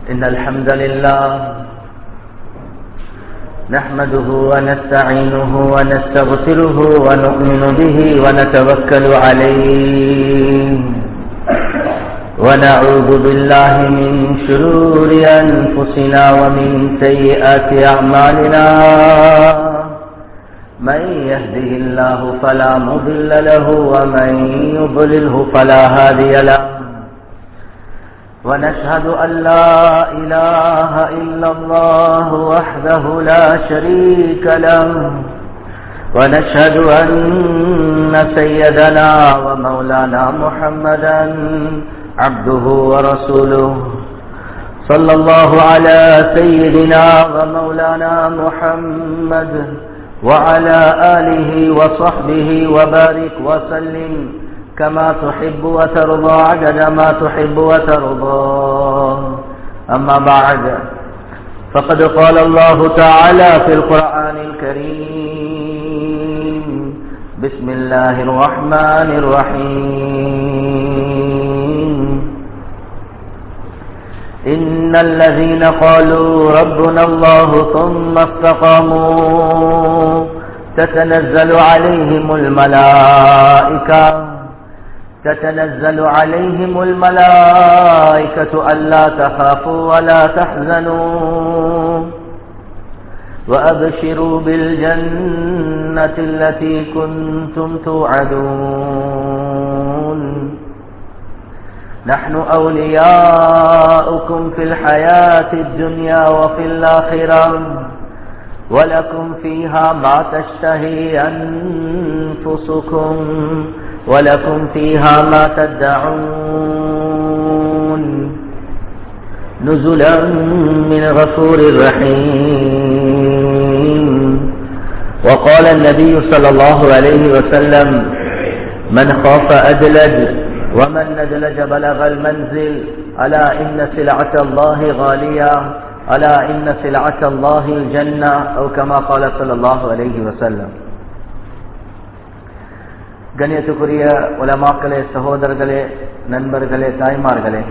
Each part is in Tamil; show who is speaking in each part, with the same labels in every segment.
Speaker 1: إن الحمد لله نحمده ونستعينه ونستغفره ونؤمن به ونتوكل عليه ونعوذ بالله من شرور أنفسنا ومن سيئات أعمالنا من يهده الله فلا مضل له ومن يضلله فلا هادي له ونشهد أن لا إله إلا الله وحده لا شريك له ونشهد أن سيدنا ومولانا محمدا عبده ورسوله صلى الله على سيدنا ومولانا محمد وعلى آله وصحبه وبارك وسلم كما تحب وترضى عدد ما تحب وترضى أما بعد فقد قال الله تعالى في القرآن الكريم بسم الله الرحمن الرحيم إن الذين قالوا ربنا الله ثم استقاموا تتنزل عليهم الملائكة تتنزل عليهم الملائكة ألا تخافوا ولا تحزنوا وأبشروا بالجنة التي كنتم توعدون نحن أولياؤكم في الحياة الدنيا وفي الآخرة ولكم فيها ما تشتهي أنفسكم ولكم فيها ما تدعون نزلا من غفور رحيم وقال النبي صلى الله عليه وسلم من خاف أدلج ومن ندلج بلغ المنزل ألا إن سلعة الله غالية ألا إن سلعة الله الجنة أو كما قال صلى الله عليه وسلم கண்ணியத்துக்குரிய உலமாக்களே சகோதரர்களே நண்பர்களே தாய்மார்களே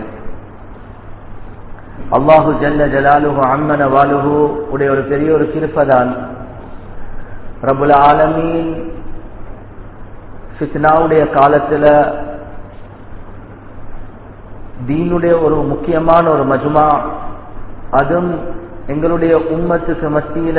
Speaker 1: அல்லாஹு ஜல்ல ஜலாலுஹு அம்மன வாலுஹு உடைய ஒரு பெரிய ஒரு கிருப்பதான் ரபுல் ஆலமீன் ஃபித்னாவுடைய காலத்தில் தீனுடைய ஒரு முக்கியமான ஒரு மஜுமா அதுவும் எங்களுடைய உம்மத்துக்கு மத்தியில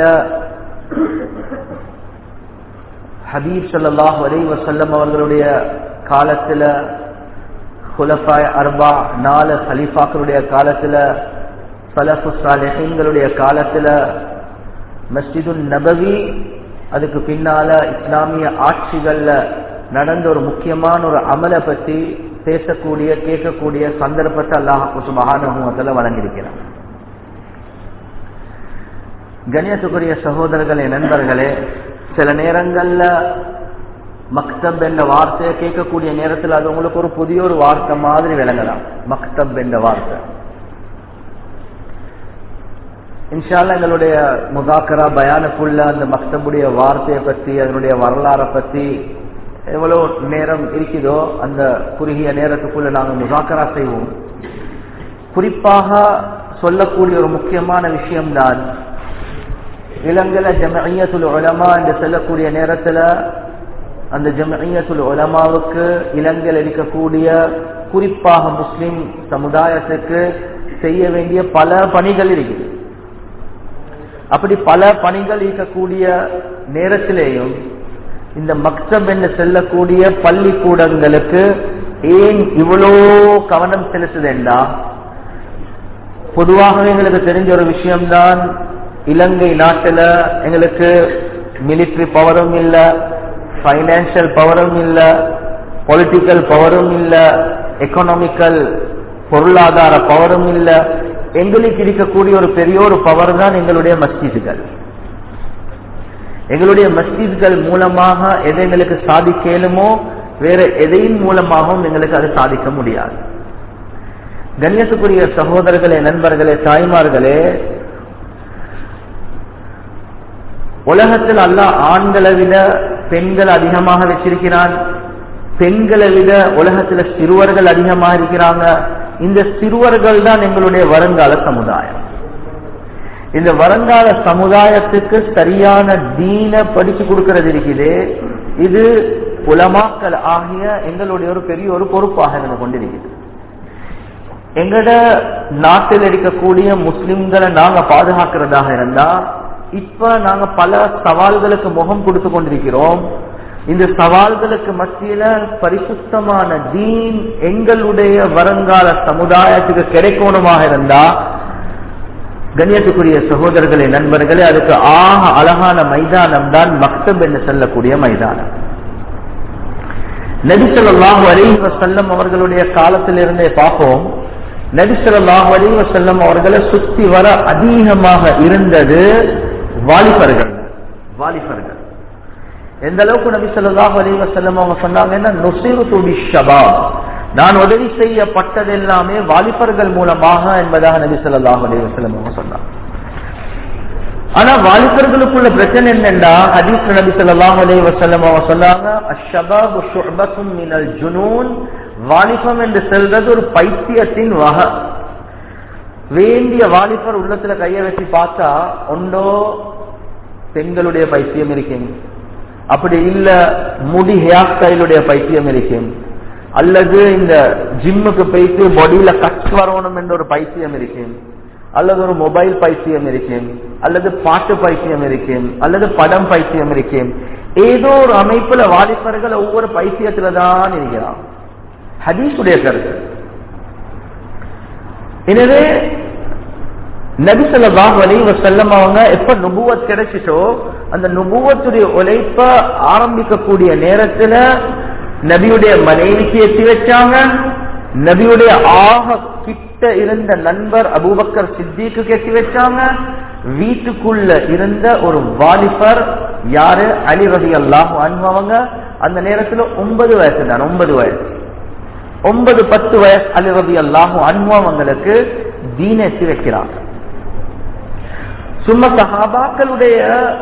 Speaker 1: ஹபீப் சல்லாஹ் அலை வசல்லம் அவர்களுடைய காலத்தில் ஹுலஃபாய் அர்பா நாலு ஹலீஃபாக்களுடைய காலத்தில் சலஃபு சாலிஹீன்களுடைய காலத்தில் மஸ்ஜிது நபவி அதுக்கு பின்னால இஸ்லாமிய ஆட்சிகள்ல நடந்த ஒரு முக்கியமான ஒரு அமலை பற்றி பேசக்கூடிய கேட்கக்கூடிய சந்தர்ப்பத்தை அல்லாஹு சுபகானுகத்தில் வழங்கியிருக்கிறார் கணியத்துக்குரிய சகோதரர்களே நண்பர்களே சில நேரங்கள்ல மக்தப் என்ற வார்த்தையை கேட்கக்கூடிய நேரத்தில் அது உங்களுக்கு ஒரு புதிய ஒரு வார்த்தை மாதிரி விளங்கலாம் மக்தப் என்ற வார்த்தை இன்ஷால்ல எங்களுடைய முதாக்கரா பயானுக்குள்ள அந்த மக்தபுடைய வார்த்தையை பற்றி அதனுடைய வரலாறை பற்றி எவ்வளவு நேரம் இருக்குதோ அந்த குறுகிய நேரத்துக்குள்ள நாங்கள் முதாக்கரா செய்வோம் குறிப்பாக சொல்லக்கூடிய ஒரு முக்கியமான விஷயம்தான் இளங்கல ஜமஐயத்துல் உலமா என்று சொல்லக்கூடிய நேரத்தில் அந்த ஜமஐயத்துல் உலமாவுக்கு இளங்கல் இருக்கக்கூடிய குறிப்பாக முஸ்லிம் சமுதாயத்துக்கு செய்ய வேண்டிய பல பணிகள் இருக்குது அப்படி பல பணிகள் இருக்கக்கூடிய நேரத்திலேயும் இந்த மக்தப் என்று செல்லக்கூடிய பள்ளிக்கூடங்களுக்கு ஏன் இவ்வளோ கவனம் செலுத்துதென்றா பொதுவாகவே எங்களுக்கு தெரிஞ்ச ஒரு விஷயம்தான் இலங்கை நாட்டில் எங்களுக்கு மிலிட்ரி பவரும் இல்லை ஃபைனான்சியல் பவரும் இல்லை பொலிட்டிக்கல் பவரும் இல்லை எக்கனாமிக்கல் பொருளாதார பவரும் இல்லை எங்களுக்கு இருக்கக்கூடிய ஒரு பெரிய ஒரு பவர் தான் எங்களுடைய மஸ்ஜிதுகள் எங்களுடைய மஸ்ஜித்கள் மூலமாக எதை எங்களுக்கு சாதிக்க இயலுமோ வேற எதையின் மூலமாகவும் எங்களுக்கு அதை சாதிக்க முடியாது கண்ணியத்துக்குரிய சகோதரர்களே நண்பர்களே தாய்மார்களே உலகத்தில் அல்ல ஆண்களை விட பெண்கள் அதிகமாக வச்சிருக்கிறான் பெண்களை விட உலகத்துல சிறுவர்கள் அதிகமாக இருக்கிறாங்க இந்த சிறுவர்கள் தான் எங்களுடைய வருங்கால சமுதாயம் இந்த வருங்கால சமுதாயத்துக்கு சரியான தீன படிச்சு கொடுக்கிறது இருக்குது இது புலமாக்கல் ஆகிய எங்களுடைய ஒரு பெரிய ஒரு பொறுப்பாக இருந்து கொண்டிருக்குது எங்கட நாட்டில் இருக்கக்கூடிய முஸ்லிம்களை நாங்க பாதுகாக்கிறதாக இருந்தா இப்ப நாங்க பல சவால்களுக்கு முகம் கொடுத்து கொண்டிருக்கிறோம் இந்த சவால்களுக்கு மத்தியில பரிசுத்தமான தீன் எங்களுடைய வருங்கால சமுதாயத்துக்கு கிடைக்கணுமாக இருந்தா கண்ணியத்துக்குரிய சகோதரர்களே நண்பர்களே அதுக்கு ஆக அழகான மைதானம் தான் மக்தப் என்று சொல்லக்கூடிய மைதானம் நபிசல்லாஹு அலி வசல்லம் அவர்களுடைய காலத்திலிருந்தே பார்ப்போம் நபிசல்லாஹு அலி வசல்லம் அவர்களை சுத்தி வர அதிகமாக இருந்தது வாலிபர்கள் வாலிபர்கள் எந்த அளவுக்கு நபி சொல்லாஹு அலி வசல்லம் அவங்க சொன்னாங்கன்னா நுசிறு துபி ஷபாப் நான் உதவி செய்யப்பட்டது எல்லாமே வாலிபர்கள் மூலமாக என்பதாக நபி சொல்லாஹு அலி வசல்லம் அவங்க சொன்னாங்க ஆனா வாலிபர்களுக்குள்ள பிரச்சனை என்னண்டா ஹதீஸ் நபி ஸல்லல்லாஹு அலைஹி வஸல்லம் அவங்க சொன்னாங்க அஷ்ஷபாபு ஷுஅபத்தும் மினல் ஜுனூன் வாலிபம் என்று சொல்றது ஒரு பைத்தியத்தின் வகை வேண்டிய வாலிபர் உள்ளத்துல கைய வச்சு பார்த்தா ஒன்றோ பெண்களுடைய பைத்தியம் இருக்கும் அப்படி இல்ல முடி ஹேர் ஸ்டைலுடைய பைத்தியம் இருக்கும் அல்லது இந்த ஜிம்முக்கு போயிட்டு பாடியில கட் வரணும் என்ற ஒரு பைத்தியம் இருக்கும் அல்லது ஒரு மொபைல் பைத்தியம் இருக்கும் அல்லது பாட்டு பைத்தியம் இருக்கும் அல்லது படம் பைத்தியம் இருக்கும் ஏதோ ஒரு அமைப்புல வாலிபர்கள் ஒவ்வொரு பைத்தியத்துல தான் இருக்கிறான் ஹதீஸுடைய கருத்து எனவே நபிசல்லாஹ் அலி வசல்லம் அவங்க எப்ப நுபுவத் கிடைச்சிட்டோ அந்த நுபுவத்துடைய உழைப்ப ஆரம்பிக்கக்கூடிய நேரத்துல நபியுடைய மனைவிக்கு எத்தி வச்சாங்க நபியுடைய ஆக கிட்ட இருந்த நண்பர் அபூபக்கர் சித்திக்கு கெட்டி வச்சாங்க வீட்டுக்குள்ள இருந்த ஒரு வாலிபர் யாரு அலி ரவி அல்லாஹ் அவங்க அந்த நேரத்துல ஒன்பது வயசு தான் ஒன்பது வயசு ஒன்பது பத்து வயசு அலி ரவி அல்லாஹு அன்வாவங்களுக்கு தீன எத்தி வைக்கிறாங்க சும்மா சஹாபாக்களுடைய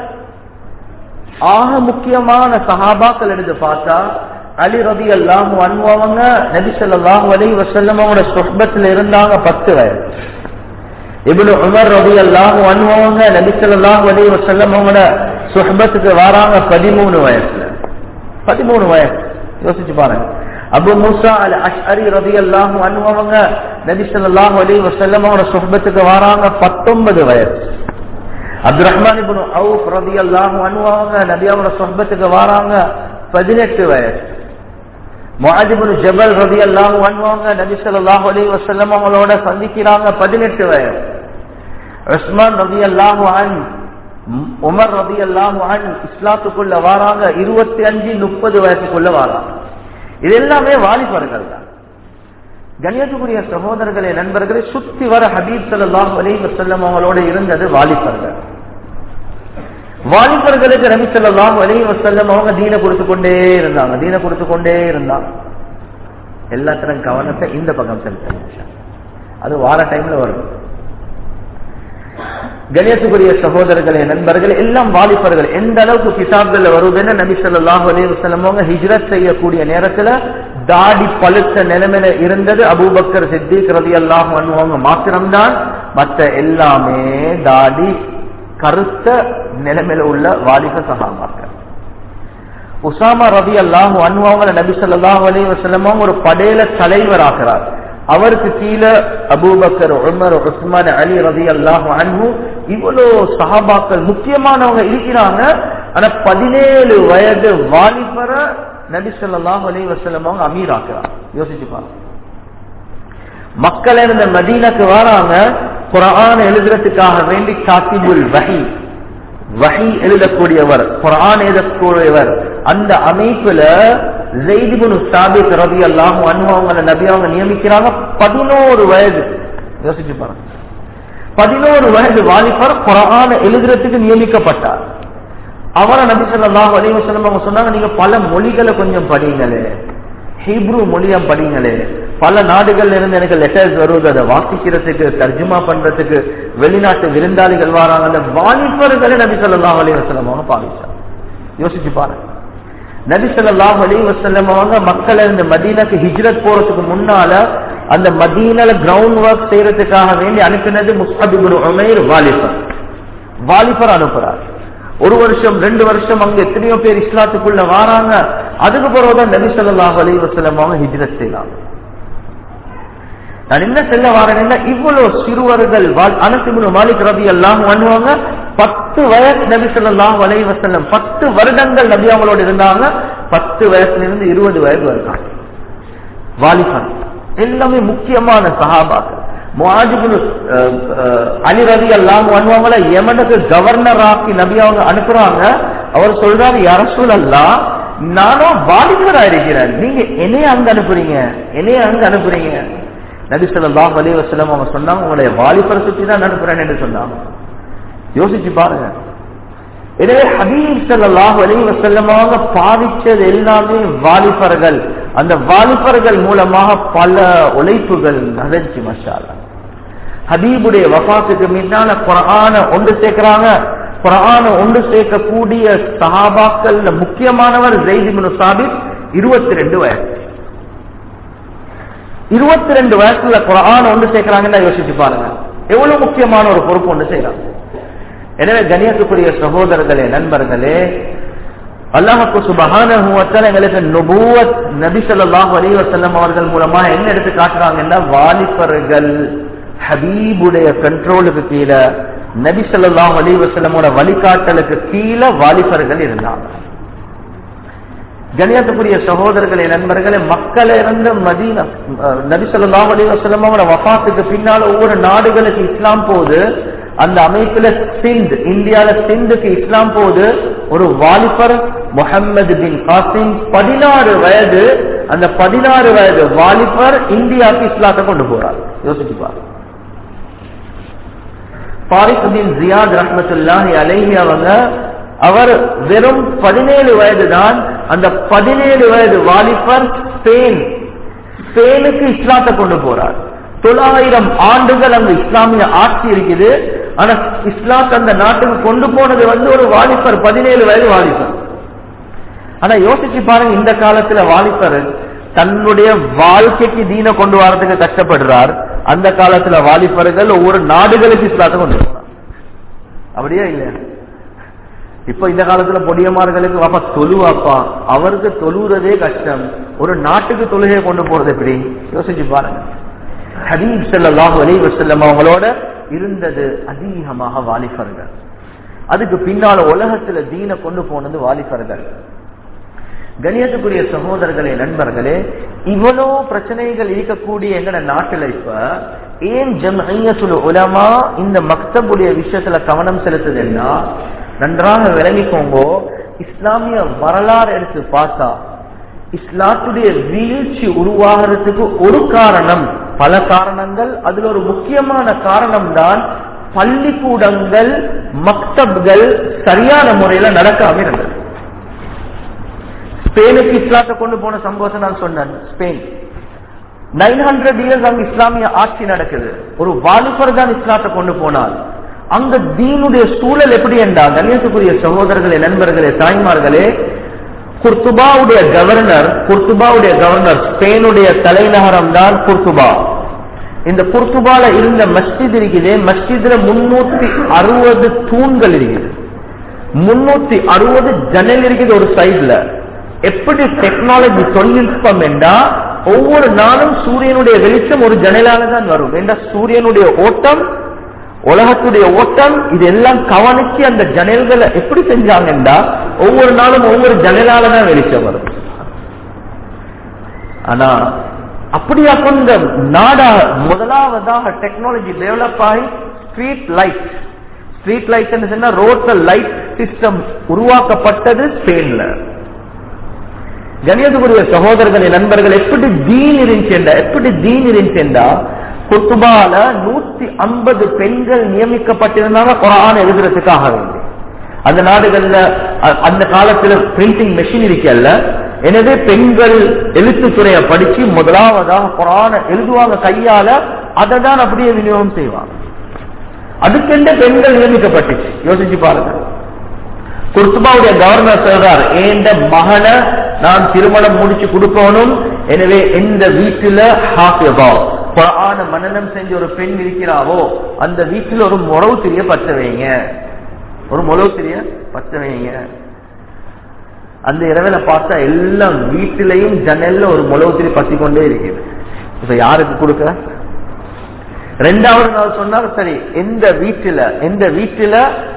Speaker 1: ஆக முக்கியமான சஹாபாக்கள் எடுத்து பார்த்தா அலி ரபி அல்லாஹு அன்வாவங்க நபி சொல்லாஹு அலி வசல்லம் அவங்களோட சொஹபத்துல இருந்தாங்க பத்து வயசு இவ்வளவு உமர் ரபி அல்லாஹு அன்வாவங்க நபி சொல்லாஹு அலி வசல்லம் அவங்களோட சொஹபத்துக்கு வராங்க பதிமூணு வயசுல பதிமூணு வயசு யோசிச்சு பாருங்க அபு மூசா அல் அஷ்அரி ரபி அல்லாஹு அன்வாவங்க நபி சொல்லாஹு அலி வசல்லம் அவங்களோட சொஹபத்துக்கு வராங்க பத்தொன்பது வயசு அப்துல் ரஹ்மான் இப்னு அவுஃப் ரபி அல்லாஹு அன்வாவங்க நபி அவங்களோட சொஹபத்துக்கு வராங்க பதினெட்டு வயசு முஹாஜிபுன் ஜபல் ரதி அல்லாஹு அன்வாங்க நபி ஸல்லல்லாஹு அலைஹி வஸல்லம் அவங்களோட சந்திக்கிறாங்க பதினெட்டு வயசு உஸ்மான் ரதி அல்லாஹு அன் உமர் ரதி அல்லாஹு அன் இஸ்லாத்துக்குள்ள வராங்க இருபத்தி அஞ்சு முப்பது வயசுக்குள்ள வராங்க இது எல்லாமே வாலிபர்கள் தான் கண்ணியத்துக்குரிய சகோதரர்களே நண்பர்களே சுத்தி வர ஹபீப் ஸல்லல்லாஹு அலைஹி வஸல்லம் அவங்களோட இருந்தது வாலிபர்கள் வாலிபர்களுக்கு நபி ஸல்லல்லாஹு அலைஹி வஸல்லம் அவங்க தீன கொடுத்து கொண்டே இருந்தாங்க தீன கொடுத்து கொண்டே இருந்தாங்க எல்லாத்திலும் கவனத்தை இந்த பக்கம் செலுத்த அது வார டைம்ல வரும் கணேசுக்குரிய சகோதரர்களே நண்பர்கள் எல்லாம் வாலிபர்கள் எந்த அளவுக்கு கிதாப்கள்ல வருதுன்னு நபி ஸல்லல்லாஹு அலைஹி வஸல்லம் அவங்க ஹிஜ்ரத் செய்யக்கூடிய நேரத்துல தாடி பழுத்த நிலைமையில இருந்தது அபூபக்கர் சித்திக் ரலியல்லாஹு அன்ஹு அவங்க மாத்திரம்தான் மற்ற எல்லாமே தாடி கருத்த நிலைமையில உள்ள வாலிப சகாபாக்கள் உசாமா ரவி அல்லாஹு அன்வாங்களை நபி சொல்லாஹு அலி வசல்லமும் ஒரு படையில தலைவர் ஆகிறார் அவருக்கு கீழே அபூபக்கர் உமர் உஸ்மான் அலி ரவி அல்லாஹு அன்ஹு இவ்வளோ சஹாபாக்கள் முக்கியமானவங்க இருக்கிறாங்க ஆனா பதினேழு வயது வாலிபர நபி சொல்லாஹு அலி வசல்லம் அவங்க அமீர் ஆக்குறாங்க யோசிச்சு பாருங்க மக்கள் இருந்த மதீனக்கு வராங்க குரான் எழுதுறதுக்காக வேண்டி காத்திபுல் வஹி வஹி எழுதக்கூடியவர் குரான் எழுதக்கூடியவர் அந்த அமைப்புல ஜெய்திபுன் சாபித் ரவி அல்லாஹும் அனுபவங்களை நபி அவங்க நியமிக்கிறாங்க பதினோரு வயது யோசிச்சு பாருங்க பதினோரு வயது வாலிபர் குரான் எழுதுறதுக்கு நியமிக்கப்பட்டார் அவரை நபி சொல்லாஹ் அலிவசலம் அவங்க சொன்னாங்க நீங்க பல மொழிகளை கொஞ்சம் படிங்களே ஹீப்ரு மொழியம் படிங்களே பல நாடுகள்ல இருந்து எனக்கு லெட்டர்ஸ் வருவது அதை வாசிக்கிறதுக்கு தர்ஜுமா பண்றதுக்கு வெளிநாட்டு விருந்தாளிகள் வராங்க அந்த வாலிபர்களை நபி சொல்லாஹ் அலி வசலம் அவங்க பாவிச்சாங்க யோசிச்சு பாருங்க நபி சொல்லாஹ் அலி வசல்லம் அவங்க மக்கள் இருந்து மதீனாக்கு ஹிஜ்ரத் போறதுக்கு முன்னால அந்த மதீனல கிரவுண்ட் ஒர்க் செய்யறதுக்காக வேண்டி அனுப்பினது முஸ்தபிபுர் உமைர் வாலிபர் வாலிபர் அனுப்புறார் ஒரு வருஷம் ரெண்டு வருஷம் அங்க எத்தனையோ பேர் இஸ்லாத்துக்குள்ள வாராங்க அதுக்கு பிறகுதான் நபி ஸல்லல்லாஹு அலைஹி வஸல்லம் அவங்க ஹிஜ்ரத் செய்யலாம் நான் என்ன சொல்ல வரேன்னா இவ்வளவு சிறுவர்கள் அனசிபுல் மாலிக் ரபி எல்லாம் பண்ணுவாங்க பத்து வயசு நபி ஸல்லல்லாஹு அலைஹி வஸல்லம் பத்து வருடங்கள் நபி அவங்களோட இருந்தாங்க பத்து வயசுல இருந்து இருபது வயது வரைக்கும் வாலிபன் எல்லாமே முக்கியமான சஹாபாக்கள் முஹாஜிபுல் அலி ரவி எல்லாம் பண்ணுவாங்கள யமனுக்கு கவர்னர் ஆக்கி நபி அவங்க அனுப்புறாங்க அவர் சொல்றாரு அரசூல் அல்லா நானும் வாலிபரா இருக்கிறேன் நீங்க என்னைய அங்க அனுப்புறீங்க என்னைய அங்க அனுப்புறீங்க நபி ஸல்லல்லாஹு அலைஹி வஸல்லம் அவங்க சொன்னாங்க உங்களுடைய வாலிபரை சுத்தி தான் அனுப்புறேன் என்று சொன்னாங்க யோசிச்சு பாருங்க எனவே ஹபீப் ஸல்லல்லாஹு அலைஹி வஸல்லம் அவங்க பாவிச்சது எல்லாமே வாலிபர்கள் அந்த வாலிபர்கள் மூலமாக பல உழைப்புகள் நடந்துச்சு மஷாலா ஹபீபுடைய வஃபாத்துக்கு முன்னால குரான ஒன்று சேர்க்கிறாங்க குரான ஒன்று சேர்க்கக்கூடிய சஹாபாக்கள் முக்கியமானவர் ஜெய்திபுன் சாபித் இருபத்தி ரெண்டு வயசு இருபத்தி ரெண்டு வயசுல குரான் ஒன்று சேர்க்கிறாங்கன்னு யோசிச்சு பாருங்க எவ்வளவு முக்கியமான ஒரு பொறுப்பு ஒன்று செய்யறாங்க எனவே கணியத்துக்குரிய சகோதரர்களே நண்பர்களே அல்லாஹுக்கு சுபகான எங்களுக்கு நுபுவத் நபி ஸல்லல்லாஹு அலைஹி வஸல்லம் அவர்கள் மூலமா என்ன எடுத்து காட்டுறாங்கன்னா வாலிபர்கள் ஹபீபுடைய கண்ட்ரோலுக்கு கீழே நபி ஸல்லல்லாஹு அலைஹி வஸல்லமோட வழிகாட்டலுக்கு கீழே வாலிபர்கள் இருந்தாங்க கணியத்துக்குரிய சகோதரர்களே நண்பர்களே மக்கள் இருந்த மதீனா நபி ஸல்லல்லாஹு அலைஹி வஸல்லம் அவரோட வஃபாத்துக்கு பின்னால ஒவ்வொரு நாடுகளுக்கு இஸ்லாம் போகுது அந்த அமைப்புல சிந்த் இந்தியால சிந்துக்கு இஸ்லாம் போது ஒரு வாலிபர் முகமது பின் காசிம் பதினாறு வயது அந்த பதினாறு வயது வாலிபர் இந்தியாவுக்கு இஸ்லாத்தை கொண்டு போறார் யோசிச்சு பாரு பாரிக் பின் ஜியாத் ரஹமத்துல்லாஹி அலைஹி அவங்க அவர் வெறும் பதினேழு வயது தான் அந்த பதினேழு வயது வாலிபர் ஸ்பெயின் ஸ்பெயினுக்கு இஸ்லாத்தை கொண்டு போறார் தொள்ளாயிரம் ஆண்டுகள் அங்கு இஸ்லாமிய ஆட்சி இருக்குது ஆனா இஸ்லாத் அந்த நாட்டுக்கு கொண்டு போனது வந்து ஒரு வாலிபர் பதினேழு வயது வாலிபர் ஆனா யோசிச்சு பாருங்க இந்த காலத்துல வாலிபர் தன்னுடைய வாழ்க்கைக்கு தீன கொண்டு வரதுக்கு கஷ்டப்படுறார் அந்த காலத்துல வாலிபர்கள் ஒவ்வொரு நாடுகளுக்கு இஸ்லாத்தை கொண்டு போறார் அப்படியே இல்லையா இப்ப இந்த காலத்துல பொடியமார்களுக்கு வாப்பா தொழுவாப்பா அவருக்கு தொழுறதே கஷ்டம் ஒரு நாட்டுக்கு தொழுகையை கொண்டு போறது எப்படி யோசிச்சு பாருங்க ஹபீப் ஸல்லல்லாஹு அலைஹி வஸல்லம் அவங்களோட இருந்தது அதிகமாக வாலிபர்கள் அதுக்கு பின்னால உலகத்துல தீன கொண்டு போனது வாலிபர்கள் கணியத்துக்குரிய சகோதரர்களே நண்பர்களே இவ்வளோ பிரச்சனைகள் இருக்கக்கூடிய எங்கட நாட்டுல இப்ப ஏன் ஜம்ஐயத்துல் உலமா இந்த மக்தபுடைய விஷயத்துல கவனம் செலுத்துதுன்னா நன்றாக விளங்கிக்கோங்க இஸ்லாமிய வரலாறு எடுத்து பார்த்தா இஸ்லாத்துடைய வீழ்ச்சி உருவாகிறதுக்கு ஒரு காரணம் பல காரணங்கள் அதுல ஒரு முக்கியமான காரணம் தான் பள்ளிக்கூடங்கள் மக்தப்கள் சரியான முறையில நடக்காம இருந்தது ஸ்பெயினுக்கு இஸ்லாத்தை கொண்டு போன சம்பவத்தை நான் சொன்னேன் ஸ்பெயின் நைன் ஹண்ட்ரட் இயர்ஸ் அங்க இஸ்லாமிய ஆட்சி நடக்குது ஒரு வாலிபர் தான் இஸ்லாத்தை கொண்டு போனால் அங்க தீனுடைய சூழல் எப்படி என்றால் கண்ணியத்துக்குரிய சகோதரர்களே நண்பர்களே தாய்மார்களே குர்துபாவுடைய கவர்னர் குர்துபாவுடைய கவர்னர் ஸ்பெயினுடைய தலைநகரம் தான் குர்துபா இந்த குர்துபால இருந்த மஸ்ஜித் இருக்குது மஸ்ஜித்ல முன்னூத்தி அறுபது தூண்கள் இருக்குது முன்னூத்தி அறுபது ஜன்னல் இருக்குது ஒரு சைட்ல எப்படி டெக்னாலஜி தொழில்நுட்பம் என்றா ஒவ்வொரு நாளும் சூரியனுடைய வெளிச்சம் ஒரு ஜன்னலால தான் வரும் என்றா சூரியனுடைய ஓட்டம் உலகத்துடைய ஓட்டம் இதெல்லாம் கவனிச்சு அந்த ஜன்னல்களை எப்படி செஞ்சாங்கன்னா ஒவ்வொரு நாளும் ஒவ்வொரு ஜன்னலால தான் வெளிச்சம் வரும் ஆனா அப்படியா கொண்ட நாடா முதலாவதாக டெக்னாலஜி டெவலப் ஆகி ஸ்ட்ரீட் லைட் ஸ்ட்ரீட் லைட் சொன்னா ரோட்ல லைட் சிஸ்டம் உருவாக்கப்பட்டது ஸ்பெயின்ல கணியத்துக்குரிய சகோதரர்களே நண்பர்கள் எப்படி தீன் இருந்துச்சேண்டா எப்படி தீன் இருந்துச்சேண்டா குத்துபால நூத்தி ஐம்பது பெண்கள் நியமிக்கப்பட்டிருந்தாங்க குரான் எழுதுறதுக்காக வேண்டி அந்த நாடுகள்ல அந்த காலத்துல பிரிண்டிங் மெஷின் இருக்கல்ல எனவே பெண்கள் எழுத்துத்துறைய படிச்சு முதலாவதாக குரான எழுதுவாங்க கையால அதை தான் அப்படியே விநியோகம் செய்வாங்க அதுக்கென்ற பெண்கள் நியமிக்கப்பட்டுச்சு யோசிச்சு பாருங்க குர்துபாவுடைய கவர்னர் சொல்றார் ஏண்ட மகனை நான் திருமணம் முடிச்சு கொடுக்கணும் எனவே எந்த வீட்டுல ஹாஃபிபா குரான மனநம் செஞ்ச ஒரு பெண் இருக்கிறாவோ அந்த வீட்டில் ஒரு முறவு திரிய பற்ற வைங்க ஒரு முளவு திரிய பற்ற வைங்க அந்த இரவில பார்த்தா எல்லாம் வீட்டிலையும் ஜன்னல்ல ஒரு முளவு திரி பத்தி கொண்டே இருக்குது இப்ப யாருக்கு கொடுக்க ரெண்டாவது நாள் சொன்னார் சரி எந்த வீட்டுல எந்த வீட்டுல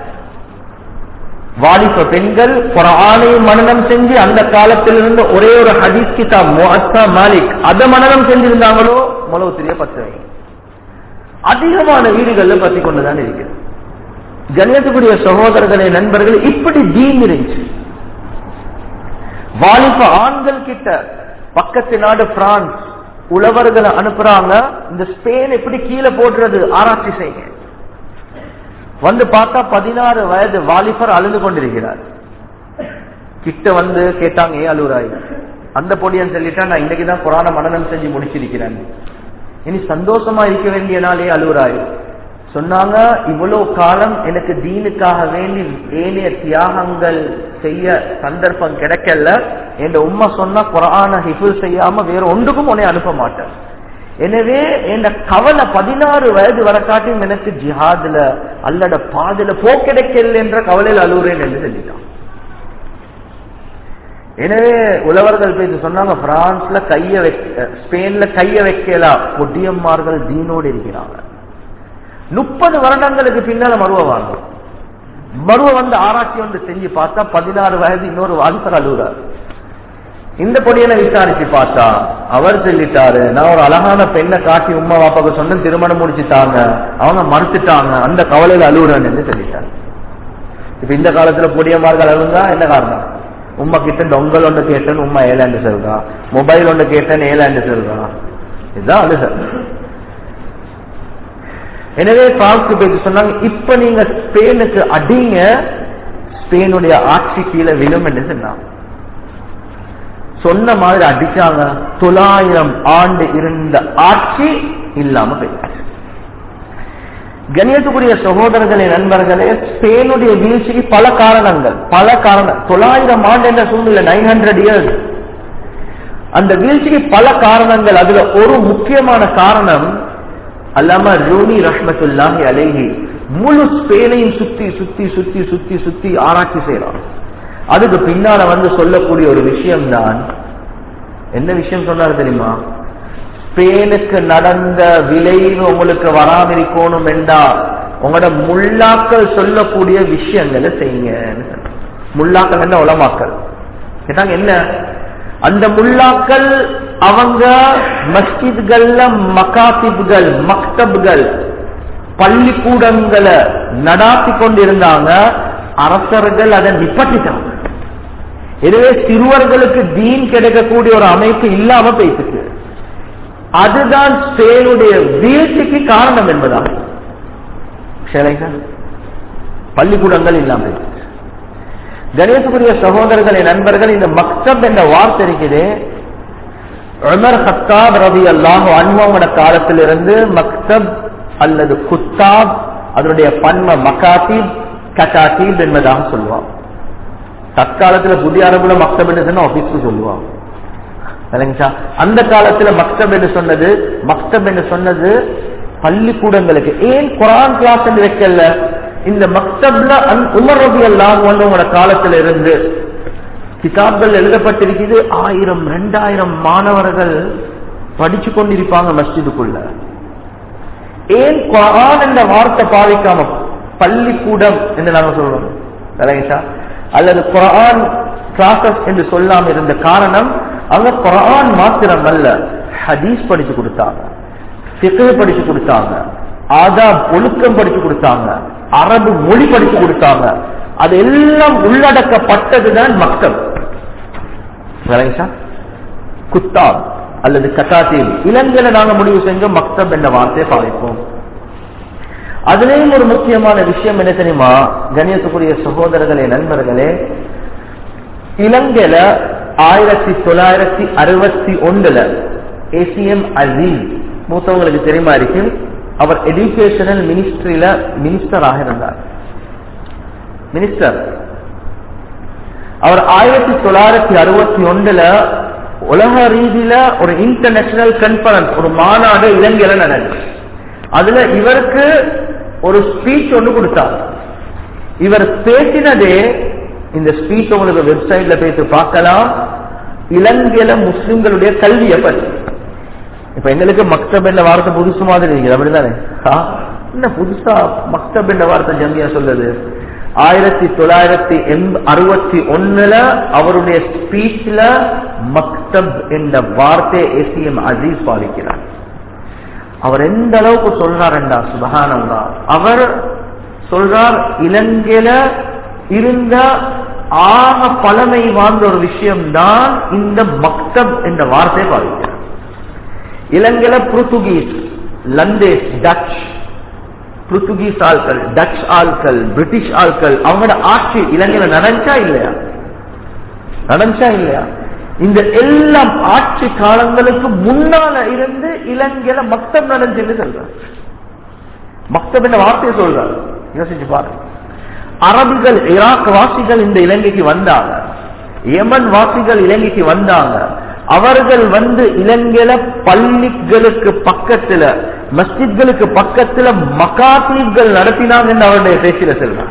Speaker 1: வாலிப பெண்கள் குரானை மனநம் செஞ்சு அந்த காலத்தில் இருந்த ஒரே ஒரு ஹதீஸ் கிதாப் முஅத்தா மாலிக் அதை மனநம் செஞ்சிருந்தாங்களோ முளவு திரிய பத்து வைங்க அதிகமான வீடுகள்ல பத்தி கொண்டுதான் இருக்கிறது கண்ணியத்துக்குரிய சகோதரர்களே நண்பர்கள் இப்படி தீன் இருந்துச்சு வாலிப ஆண்கள் கிட்ட பக்கத்து நாடு பிரான்ஸ் உழவர்களை அனுப்புறாங்க இந்த ஸ்பெயின் எப்படி கீழே போடுறது ஆராய்ச்சி செய்யுங்க வந்து பார்த்தா பதினாறு வயது வாலிபர் அழுது கொண்டிருக்கிறார் கிட்ட வந்து கேட்டாங்க ஏன் அழுகுறாய் அந்த பொடியன் சொல்லிட்டா நான் இன்னைக்குதான் புராண மனநம் செஞ்சு முடிச்சிருக்கிறேன் இனி சந்தோஷமா இருக்க வேண்டிய நாளே அழுகுறாய் சொன்னாங்க இவ்வளவு காலம் எனக்கு தீனுக்காக வேண்டி ஏனைய தியாகங்கள் செய்ய சந்தர்ப்பம் கிடைக்கல என் உம்மா சொன்னா குரான ஹிஃபுல் செய்யாம வேற ஒன்றுக்கும் உன்னை அனுப்ப மாட்டேன் எனவே என் கவலை பதினாறு வயது வர காட்டியும் எனக்கு ஜிஹாதுல அல்லட பாதுல போ கிடைக்கல என்ற கவலையில் அழுகுறேன் என்று சொல்லிட்டான் எனவே உழவர்கள் பேசி சொன்னாங்க பிரான்ஸ்ல கைய வைக்க ஸ்பெயின்ல கைய வைக்கலாம் பொட்டியம்மார்கள் தீனோடு இருக்கிறாங்க முப்பது வருடங்களுக்கு பின்னால மருவ வாங்க மருவ வந்து ஆராய்ச்சி வந்து செஞ்சு பார்த்தா பதினாறு வயது இன்னொரு வாலிபர் அழுகுறாரு இந்த பொடியனை விசாரிச்சு பார்த்தா அவர் சொல்லிட்டாரு நான் ஒரு அழகான பெண்ணை காட்டி உமா பாப்பாக்கு சொன்ன திருமணம் முடிச்சுட்டாங்க அவங்க மறுத்துட்டாங்க அந்த கவலையில அழுகுறேன்னு என்று சொல்லிட்டாரு இப்ப இந்த காலத்துல பொடியமார்கள் அழுந்தா என்ன காரணம் உமா கிட்ட டொங்கல் ஒன்று கேட்டேன்னு உமா ஏழாண்டு சொல்றா மொபைல் ஒன்று கேட்டேன்னு ஏழாண்டு சொல்றா இதுதான் அழுக எனவே பிரான்ஸ்க்கு பேசி சொன்னாங்க இப்ப நீங்க ஸ்பெயினுக்கு அடிங்க ஸ்பெயினுடைய ஆட்சி கீழே விழும் என்று சொன்னாங்க சொன்ன மாதிரி அடிச்சாங்க தொள்ளாயிரம் ஆண்டு இருந்த ஆட்சி இல்லாம போயிடுச்சு கணியத்துக்குரிய சகோதரர்களே நண்பர்களே ஸ்பெயினுடைய வீழ்ச்சிக்கு பல காரணங்கள் பல காரணம் தொள்ளாயிரம் ஆண்டு என்ற சூழ்நிலை நைன் ஹண்ட்ரட் இயர்ஸ் அந்த வீழ்ச்சிக்கு பல காரணங்கள் அதுல ஒரு முக்கியமான காரணம் அல்லாம ரூனி ரஹ்மத்துல்லாஹி அலேஹி முழு ஸ்பெயினையும் சுத்தி சுத்தி சுத்தி சுத்தி சுத்தி ஆராய்ச்சி செய்யறான் அதுக்கு பின்னால வந்து சொல்லக்கூடிய ஒரு விஷயம் தான் என்ன விஷயம் சொன்னாரு தெரியுமா ஸ்பெயினுக்கு நடந்த விளைவு உங்களுக்கு வராம இருக்கணும் என்றா உங்களோட முள்ளாக்கள் சொல்லக்கூடிய விஷயங்களை செய்யுங்க முள்ளாக்கள் என்ன உலமாக்கள் கேட்டாங்க என்ன அந்த முல்லாக்கள் அவங்க மஸ்ஜித்கள்ல மகாசிப்கள் மக்தப்கள் பள்ளிக்கூடங்களை நடாத்தி கொண்டிருந்தாங்க அரசர்கள் அதை நிப்பட்டிட்டாங்க எனவே சிறுவர்களுக்கு தீன் கிடைக்கக்கூடிய ஒரு அமைப்பு இல்லாம போயிட்டு அதுதான் ஸ்பெயினுடைய வீழ்ச்சிக்கு காரணம் என்பதாகும் சரிங்க பள்ளிக்கூடங்கள் இல்லாம போயிட்டு கணேசபுரிய சகோதரர்களை நண்பர்கள் இந்த மக்தப் என்ற வார்த்தை இருக்குது உமர் ஹத்தாப் ரவி அல்லாஹ் அன்மோட காலத்திலிருந்து மக்தப் அல்லது குத்தாப் அதனுடைய பன்ம மகாத்தீப் கட்டாத்தீப் என்பதாக சொல்லுவான் தற்காலத்துல புதிய அரபுல மக்தப் என்று சொன்னா ஆபீஸ்க்கு சொல்லுவான் சரிங்களா அந்த காலத்துல மக்தப் என்று சொன்னது மக்தப் என்று சொன்னது பள்ளிக்கூடங்களுக்கு ஏன் குரான் கிளாஸ் என்று வைக்கல இந்த மக்தப்ல உமர் ரபி அல்லாஹ் உங்களோட காலத்துல இருந்து கிதாப்கள் எழுதப்பட்டிருக்குது ஆயிரம் ரெண்டாயிரம் மாணவர்கள் படிச்சு கொண்டிருப்பாங்க மஸ்ஜிதுக்குள்ள ஏன் குரான் என்ற வார்த்தை பாதிக்காம பள்ளிக்கூடம் என்று நாங்க சொல்றோம் விளங்கிச்சா அல்லது குரான் கிளாசஸ் என்று சொல்லாம இருந்த காரணம் அங்க குரான் மாத்திரம் அல்ல ஹதீஸ் படிச்சு கொடுத்தாங்க சிக்கை படிச்சு கொடுத்தாங்க ஆதாப் ஒழுக்கம் படிச்சு கொடுத்தாங்க அரபு மொழி படிச்சு கொடுத்தாங்க அது எல்லாம் உள்ளடக்கப்பட்டதுதான் மக்கள் குத்தாப் அல்லது கட்டாத்தீல் இலங்கையில நாங்க முடிவு செஞ்சோம் மக்தப் என்ற வார்த்தையை பாவிப்போம் அதுலேயும் ஒரு முக்கியமான விஷயம் என்ன தெரியுமா கணியத்துக்குரிய சகோதரர்களே நண்பர்களே இலங்கையில ஆயிரத்தி தொள்ளாயிரத்தி அறுபத்தி ஒன்றுல ஏசிஎம் அசீஸ் மூத்தவங்களுக்கு தெரியுமா இருக்கு அவர் எஜுகேஷனல் மினிஸ்ட்ரியில மினிஸ்டராக இருந்தார் மினிஸ்டர் அவர் ஆயிரத்தி தொள்ளாயிரத்தி அறுபத்தி ஒன்றுல உலக ரீதியில ஒரு இன்டர்நேஷனல் கான்பரன்ஸ் ஒரு மாநாடு இலங்கையில நடந்துச்சு அதுல இவருக்கு ஒரு ஸ்பீச் ஒன்று கொடுத்தார் இவர் பேசினதே இந்த ஸ்பீச் உங்களுக்கு வெப்சைட்ல பேசி பார்க்கலாம் இலங்கையில முஸ்லிம்களுடைய கல்வியை பற்றி இப்ப எங்களுக்கு மக்தப் என்ற வார்த்தை புதுசு மாதிரி இருக்குது அப்படிதானே ஆ, என்ன புதுசா மக்தப் என்ற வார்த்தை ஜம்மியா சொல்லுது ஆயிரத்தி தொள்ளாயிரத்தி அறுபத்தி ஒண்ணுல அவருடைய ஸ்பீச்ல மக்தப் என்ற வார்த்தை எம் அசீஸ் பாதிக்கிறார் அவர் எந்த அளவுக்கு சொல்றாருண்டா சுபகானந்தா அவர் சொல்றார் இலங்கையில இருந்த ஆக பழமை வாழ்ந்த ஒரு விஷயம்தான் இந்த மக்தப் என்ற வார்த்தையை பாதிக்கிறார் இலங்கையில புர்த்துகீஸ் லந்தேஸ் டச் புர்த்துகீஸ் ஆட்கள் டச் ஆட்கள் பிரிட்டிஷ் ஆட்கள் அவங்களோட ஆட்சி இலங்கையில நடந்துச்சா இல்லையா நடந்துச்சா இல்லையா இந்த எல்லாம் ஆட்சி காலங்களுக்கு முன்னால இருந்து இலங்கையில மக்தம் நடந்துச்சுன்னு சொல்றார் மக்தப் என்ற வார்த்தையை சொல்றார் யோசிச்சு பாருங்க அரபிகள் ஈராக் வாசிகள் இந்த இலங்கைக்கு வந்தாங்க யமன் வாசிகள் இலங்கைக்கு வந்தாங்க அவர்கள் வந்து இலங்கையில பள்ளிகளுக்கு பக்கத்துல மஸ்ஜித்களுக்கு பக்கத்துல மகாத்தீப்கள் நடத்தினாங்கன்னு அவருடைய பேச்சில சொல்றார்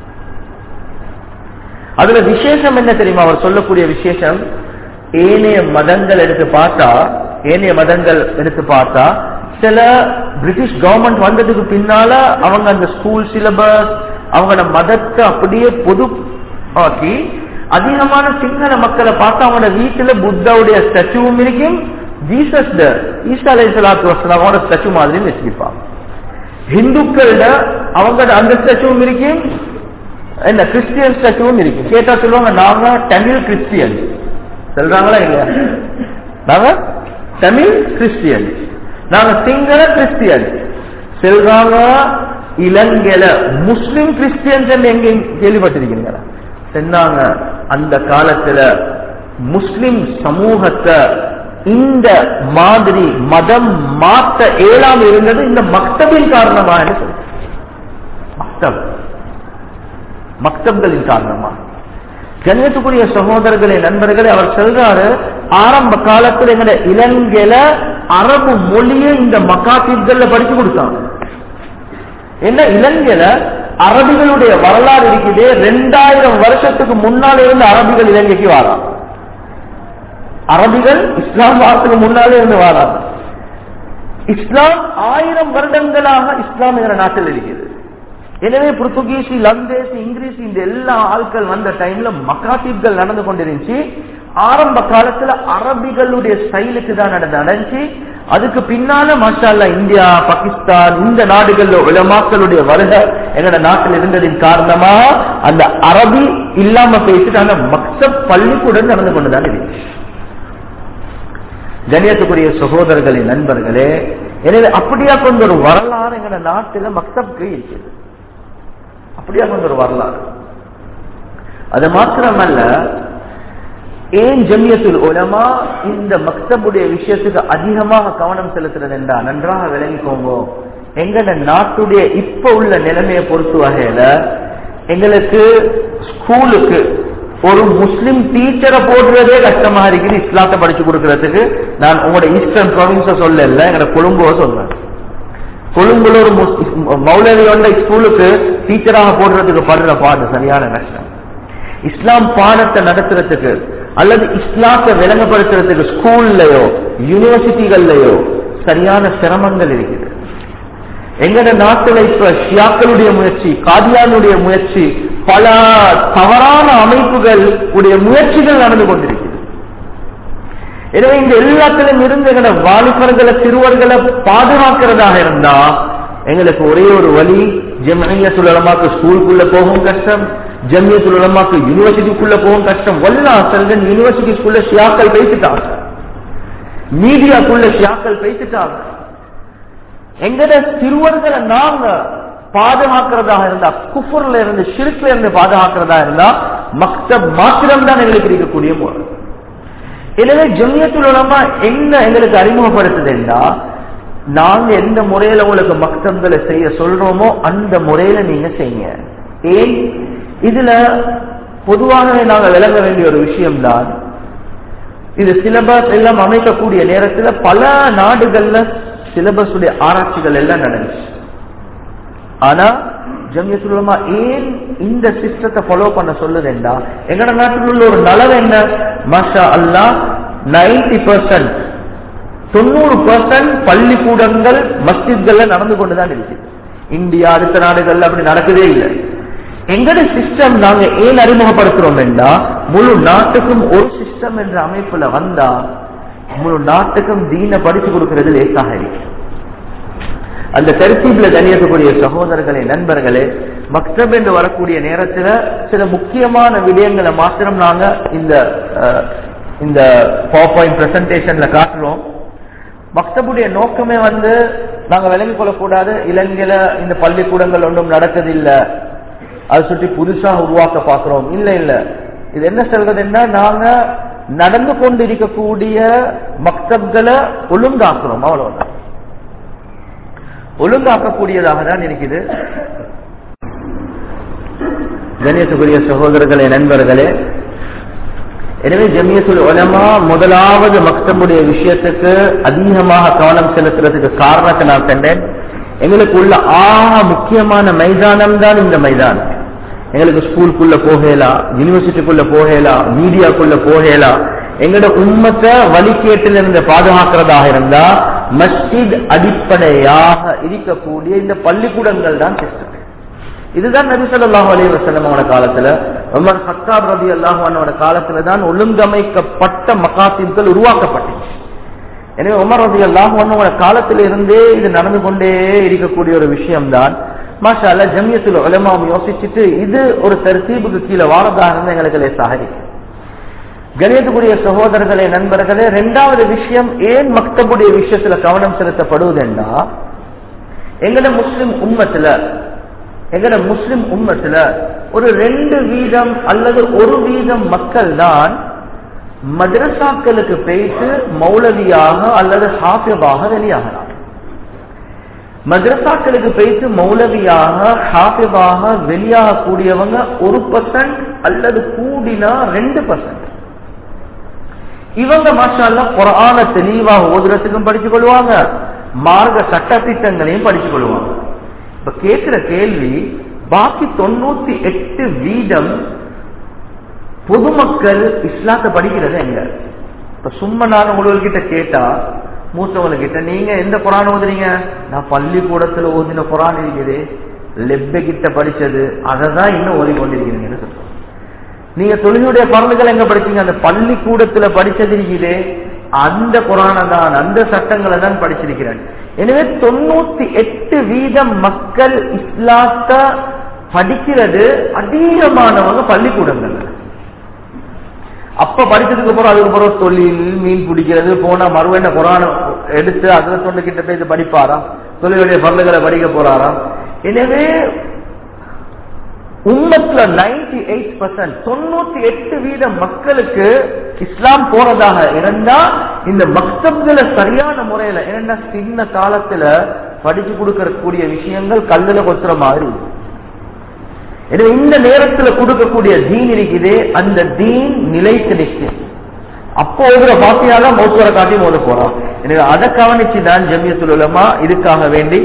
Speaker 1: அதுல விசேஷம் என்ன தெரியுமா அவர் சொல்லக்கூடிய விசேஷம் ஏனைய மதங்கள் எடுத்து பார்த்தா ஏனைய மதங்கள் எடுத்து பார்த்தா சில பிரிட்டிஷ் கவர்மெண்ட் வந்ததுக்கு பின்னால அவங்க அந்த ஸ்கூல் சிலபஸ் அவங்களோட மதத்தை அப்படியே பொது ஆக்கி அதிகமான சிங்கள மக்களை பார்த்தா அவங்களோட வீட்டுல புத்தாவுடைய ஸ்டாச்சுவும் இருக்கும் ஜீசஸ் ஈசா அலை சலாத்து வசலாமோட ஸ்டாச்சு மாதிரி வச்சிருப்பாங்க ஹிந்துக்கள்ட அவங்களோட அந்த ஸ்டாச்சுவும் இருக்கும் என்ன கிறிஸ்டியன் ஸ்டாச்சுவும் இருக்கு கேட்டா சொல்லுவாங்க நாங்க தமிழ் கிறிஸ்டியன் சொல்றாங்களா இல்லையா நாங்க தமிழ் கிறிஸ்டியன் நாங்க சிங்கள கிறிஸ்டியன் சொல்றாங்க இலங்கையில முஸ்லிம் கிறிஸ்டியன்ஸ் எங்க கேள்விப்பட்டிருக்கீங்களா சொன்னாங்க அந்த காலத்துல முஸ்லிம் சமூகத்தை இந்த மாதிரி மதம் மாற்ற ஏழாம இருந்தது இந்த மக்தபின் காரணமாக சொல்றேன் மக்தப் மக்தப்களின் காரணமா கண்ணியத்துக்குரிய சகோதரர்களே நண்பர்களே அவர் சொல்றாரு ஆரம்ப காலத்துல எங்கட இலங்கையில அரபு மொழியை இந்த மக்காத்தீப்கள்ல படிச்சு கொடுத்தாங்க என்ன இலங்கையில அரபிகளுடைய வரலாறு இருக்குது ரெண்டாயிரம் வருஷத்துக்கு முன்னாலே இருந்து அரபிகள் இலங்கைக்கு வாராங்க அரபிகள் இஸ்லாம் வாரத்துக்கு முன்னாலே இருந்து வாராங்க இஸ்லாம் ஆயிரம் வருடங்களாக இஸ்லாம் என்ற நாட்டில் இருக்குது எனவே புர்த்துகீசி லந்தேசி இங்கிலீஷ் இந்த எல்லா ஆட்கள் வந்த டைம்ல மக்காத்தீப்கள் நடந்து கொண்டிருந்துச்சு ஆரம்ப காலத்துல அரபிகளுடைய ஸ்டைலுக்கு தான் நடந்து நடந்துச்சு அதுக்கு பின்னால மாஷால்லா இந்தியா பாகிஸ்தான் இந்த நாடுகள்ல உலமாக்களுடைய வருகை எங்களோட நாட்டில் இருந்ததின் காரணமா அந்த அரபி இல்லாம பேசிட்டு அந்த மக்சப் பள்ளிக்கூடம் நடந்து கொண்டுதான் இருந்துச்சு கணியத்துக்குரிய சகோதரர்களின் நண்பர்களே எனவே அப்படியா கொண்ட ஒரு வரலாறு எங்களோட நாட்டில மக்சப்க்கு இருக்குது அப்படியா கொண்ட ஒரு வரலாறு அது மாத்திரமல்ல ஏன் ஜமியத்துல் உலமா இந்த மக்தபுடைய விஷயத்துக்கு அதிகமாக கவனம் செலுத்துறது என்றா நன்றாக விளங்கிக்கோங்க எங்கட நாட்டுடைய இப்ப உள்ள நிலைமையை பொறுத்த வகையில எங்களுக்கு ஸ்கூலுக்கு ஒரு முஸ்லிம் டீச்சரை போடுறதே கஷ்டமா இருக்குது இஸ்லாத்தை படிச்சு கொடுக்கறதுக்கு நான் உங்களோட ஈஸ்டர்ன் ப்ரொவின்ஸ சொல்லல எங்களோட கொழும்புவ சொல்றேன் கொழும்புல ஒரு மௌலவியோட ஸ்கூலுக்கு டீச்சராக போடுறதுக்கு படுற பாடு சரியான கஷ்டம் இஸ்லாம் பாடத்தை நடத்துறதுக்கு அல்லது இஸ்லாத்தை விளங்கப்படுத்துறதுக்கு ஸ்கூல்லயோ யூனிவர்சிட்டிகள்லயோ சரியான சிரமங்கள் இருக்குது எங்கட நாட்டுல இப்ப ஷியாக்களுடைய முயற்சி காதியானுடைய முயற்சி பல தவறான அமைப்புகள் உடைய முயற்சிகள் நடந்து கொண்டிருக்கிறது எனவே இந்த எல்லாத்திலும் இருந்து எங்கட வாலிபர்களை சிறுவர்களை பாதுகாக்கிறதாக இருந்தா எங்களுக்கு ஒரே ஒரு வழி ஜெமிய சுழலமாக்கு ஸ்கூலுக்குள்ள போகவும் கஷ்டம் ஜம்மிய சுழலமாக்கு யூனிவர்சிட்டிக்குள்ள போகவும் கஷ்டம் வல்லா செல்வன் யூனிவர்சிட்டிக்குள்ள ஷியாக்கள் பேசிட்டாங்க மீடியாக்குள்ள ஷியாக்கள் பேசிட்டாங்க எங்கட சிறுவர்களை நாங்க பாதுகாக்கிறதாக இருந்தா குஃபர்ல இருந்து ஷிருக்ல இருந்து பாதுகாக்கிறதா இருந்தா மக்தப் மாத்திரம் தான் எங்களுக்கு இருக்கக்கூடிய முறை எனவே ஜமியத்துல் உலமா என்ன எங்களுக்கு அறிமுகப்படுத்துதுன்னா நாங்க எந்த முறையில உங்களுக்கு மக்தங்களை செய்ய சொல்றோமோ அந்த முறையில நீங்க செய்யுங்க ஏன் இதுல பொதுவாகவே நாங்க விளங்க வேண்டிய ஒரு விஷயம்தான் இது சிலபஸ் எல்லாம் அமைக்கக்கூடிய நேரத்துல பல நாடுகள்ல சிலபஸ் உடைய ஆராய்ச்சிகள் எல்லாம் நடந்துச்சு ஆனா ஜமியத்துலமா ஏன் இந்த சிஸ்டத்தை ஃபாலோ பண்ண சொல்லுதுண்டா எங்கட நாட்டில் உள்ள ஒரு நலவு என்ன மாஷா அல்லா நைன்டி பர்சன்ட் தொண்ணூறு பர்சன்ட் பள்ளிக்கூடங்கள் மஸ்ஜித்கள்ல நடந்து கொண்டுதான் இருக்கு இந்தியா அடுத்த நாடுகள்ல அப்படி நடக்கவே இல்லை எங்கட சிஸ்டம் நாங்க ஏன் அறிமுகப்படுத்துறோம் என்றா முழு நாட்டுக்கும் ஒரு சிஸ்டம் என்ற அமைப்புல வந்தா முழு நாட்டுக்கும் தீன படிச்சு கொடுக்கிறது லேசாக இருக்கு அந்த தரிசீப்ல தனியக்கூடிய சகோதரர்களே நண்பர்களே மக்தப் என்று வரக்கூடிய நேரத்துல சில முக்கியமான விடயங்களை மாத்திரம் நாங்க இந்த அஹ், இந்த பவர் பாயிண்ட் பிரசன்டேஷன்ல காட்டுறோம் மக்தபுடைய நோக்கமே வந்து நாங்க விளங்கிக் கொள்ளக்கூடாது இலங்கையில இந்த பள்ளிக்கூடங்கள் ஒன்றும் நடக்குதில்லை அதை சுற்றி புதுசா உருவாக்க பார்க்கிறோம் இல்ல இல்ல இது என்ன சொல்றதுன்னா நாங்க நடந்து கொண்டு இருக்கக்கூடிய மக்தப்களை ஒழுங்காக்குறோம் அவ்வளவுதான் ஒழுங்காக்கக்கூடியதாக தான் இருக்குது கணேசகுரிய சகோதரர்களே நண்பர்களே எனவே ஜமியத்துல் உலமா முதலாவது மக்தபுடைய விஷயத்துக்கு அதிகமாக கவனம் செலுத்துறதுக்கு காரணத்தை நான் கண்டேன் எங்களுக்கு உள்ள ஆக முக்கியமான மைதானம் தான் இந்த மைதானம் எங்களுக்கு ஸ்கூலுக்குள்ள போகலாம் யூனிவர்சிட்டிக்குள்ள போகலாம் மீடியாக்குள்ள போகலாம் எங்களோட உண்மத்தை வழிகேட்டில் இருந்து பாதுகாக்கிறதாக இருந்தா மஸ்ஜித் அடிப்படையாக இருக்கக்கூடிய இந்த பள்ளிக்கூடங்கள் தான் சிஸ்டம் இதுதான் நபி ஸல்லல்லாஹு அலைஹி வஸல்லம் அவரோட காலத்துல உமர் ஹத்தாப் ரதி அல்லாஹுவனோட காலத்துல தான் ஒழுங்கமைக்கப்பட்ட மகாசிம்கள் உருவாக்கப்பட்டுச்சு எனவே உமர் ரதி அல்லாஹுவனோட காலத்துல இருந்தே இது நடந்து கொண்டே இருக்கக்கூடிய ஒரு விஷயம்தான் மாஷா அல்லா ஜமியத்துல உலமாவும் யோசிச்சுட்டு இது ஒரு தர்த்தீபுக்கு கீழே வாரதாக இருந்தா எங்களுக்கு லேசாக இருக்கு கணியத்துக்குரிய சகோதரர்களே நண்பர்களே ரெண்டாவது விஷயம் ஏன் மக்தபுடைய விஷயத்துல கவனம் செலுத்தப்படுவதுண்டா எங்கட முஸ்லிம் உம்மத்துல எங்கட முஸ்லிம் உம்மத்துல ஒரு ரெண்டு வீதம் அல்லது ஒரு வீதம் மக்கள் தான் மദ്രസാக்களுக்கு போயிட்டு மௌலவியாக அல்லது ஹாஃபிபாக வெளியாகலாம் மദ്രസാக்களுக்கு போயிட்டு மௌலவியாக ஹாஃபிபாக வெளியாகக்கூடியவங்க ஒரு பர்சன்ட் அல்லது கூடினா ரெண்டு பர்சன்ட் இவங்க மாஷால்ல குரான தெளிவாக ஓதுறதுக்கும் படிச்சு கொள்வாங்க மார்க்க சட்ட திட்டங்களையும் படிச்சு கொள்வாங்க இப்ப கேட்கிற கேள்வி பாக்கி தொண்ணூத்தி எட்டு வீதம் பொதுமக்கள் இஸ்லாத்தை படிக்கிறது எங்க இப்ப சும்மா நான் உங்கள்கிட்ட கேட்டா மூத்தவங்ககிட்ட நீங்க எந்த குரான் ஓதுறீங்க நான் பள்ளிக்கூடத்துல ஓதின குரான் இருக்குது லெப்ப கிட்ட படிச்சது அதை தான் இன்னும் ஓதிக்கொண்டிருக்கிறீங்கன்னு சொல்றோம் நீங்க தொழிலுடைய பரந்துகள் எங்க படிச்சீங்க அந்த பள்ளிக்கூடத்துல படிச்சது இருக்குதே அந்த குரானை தான் அந்த சட்டங்களை தான் படிச்சிருக்கிறேன் எனவே தொண்ணூத்தி எட்டு வீதம் மக்கள் இஸ்லாத்த படிக்கிறது அதிகமானவங்க பள்ளிக்கூடங்கள் அப்ப படிச்சதுக்கு அப்புறம் அதுக்கு அப்புறம் தொழில் மீன் பிடிக்கிறது போனா மறுவெண்ண குரான எடுத்து அதுல தொண்டு கிட்ட போய் இது படிப்பாராம் தொழிலுடைய பரலுகளை படிக்க போறாராம் எனவே உம்மத்துல நைன்டி எயிட் பர்சன்ட் தொண்ணூத்தி எட்டு வீத மக்களுக்கு இஸ்லாம் போறதாக இருந்தா இந்த மக்தப்களை சரியான முறையில என்னன்னா சின்ன காலத்துல படிச்சு கொடுக்கக்கூடிய விஷயங்கள் கல்லுல கொத்துற மாதிரி எனவே இந்த நேரத்துல கொடுக்கக்கூடிய தீன் இருக்குதே அந்த தீன் நிலைத்து நிற்கும் அப்போ ஓதுற பாத்தியாக மௌத்துவரை காட்டி மோத போறான் எனவே அதை கவனிச்சு தான் ஜமியத்துல் உலமா இதுக்காக வேண்டி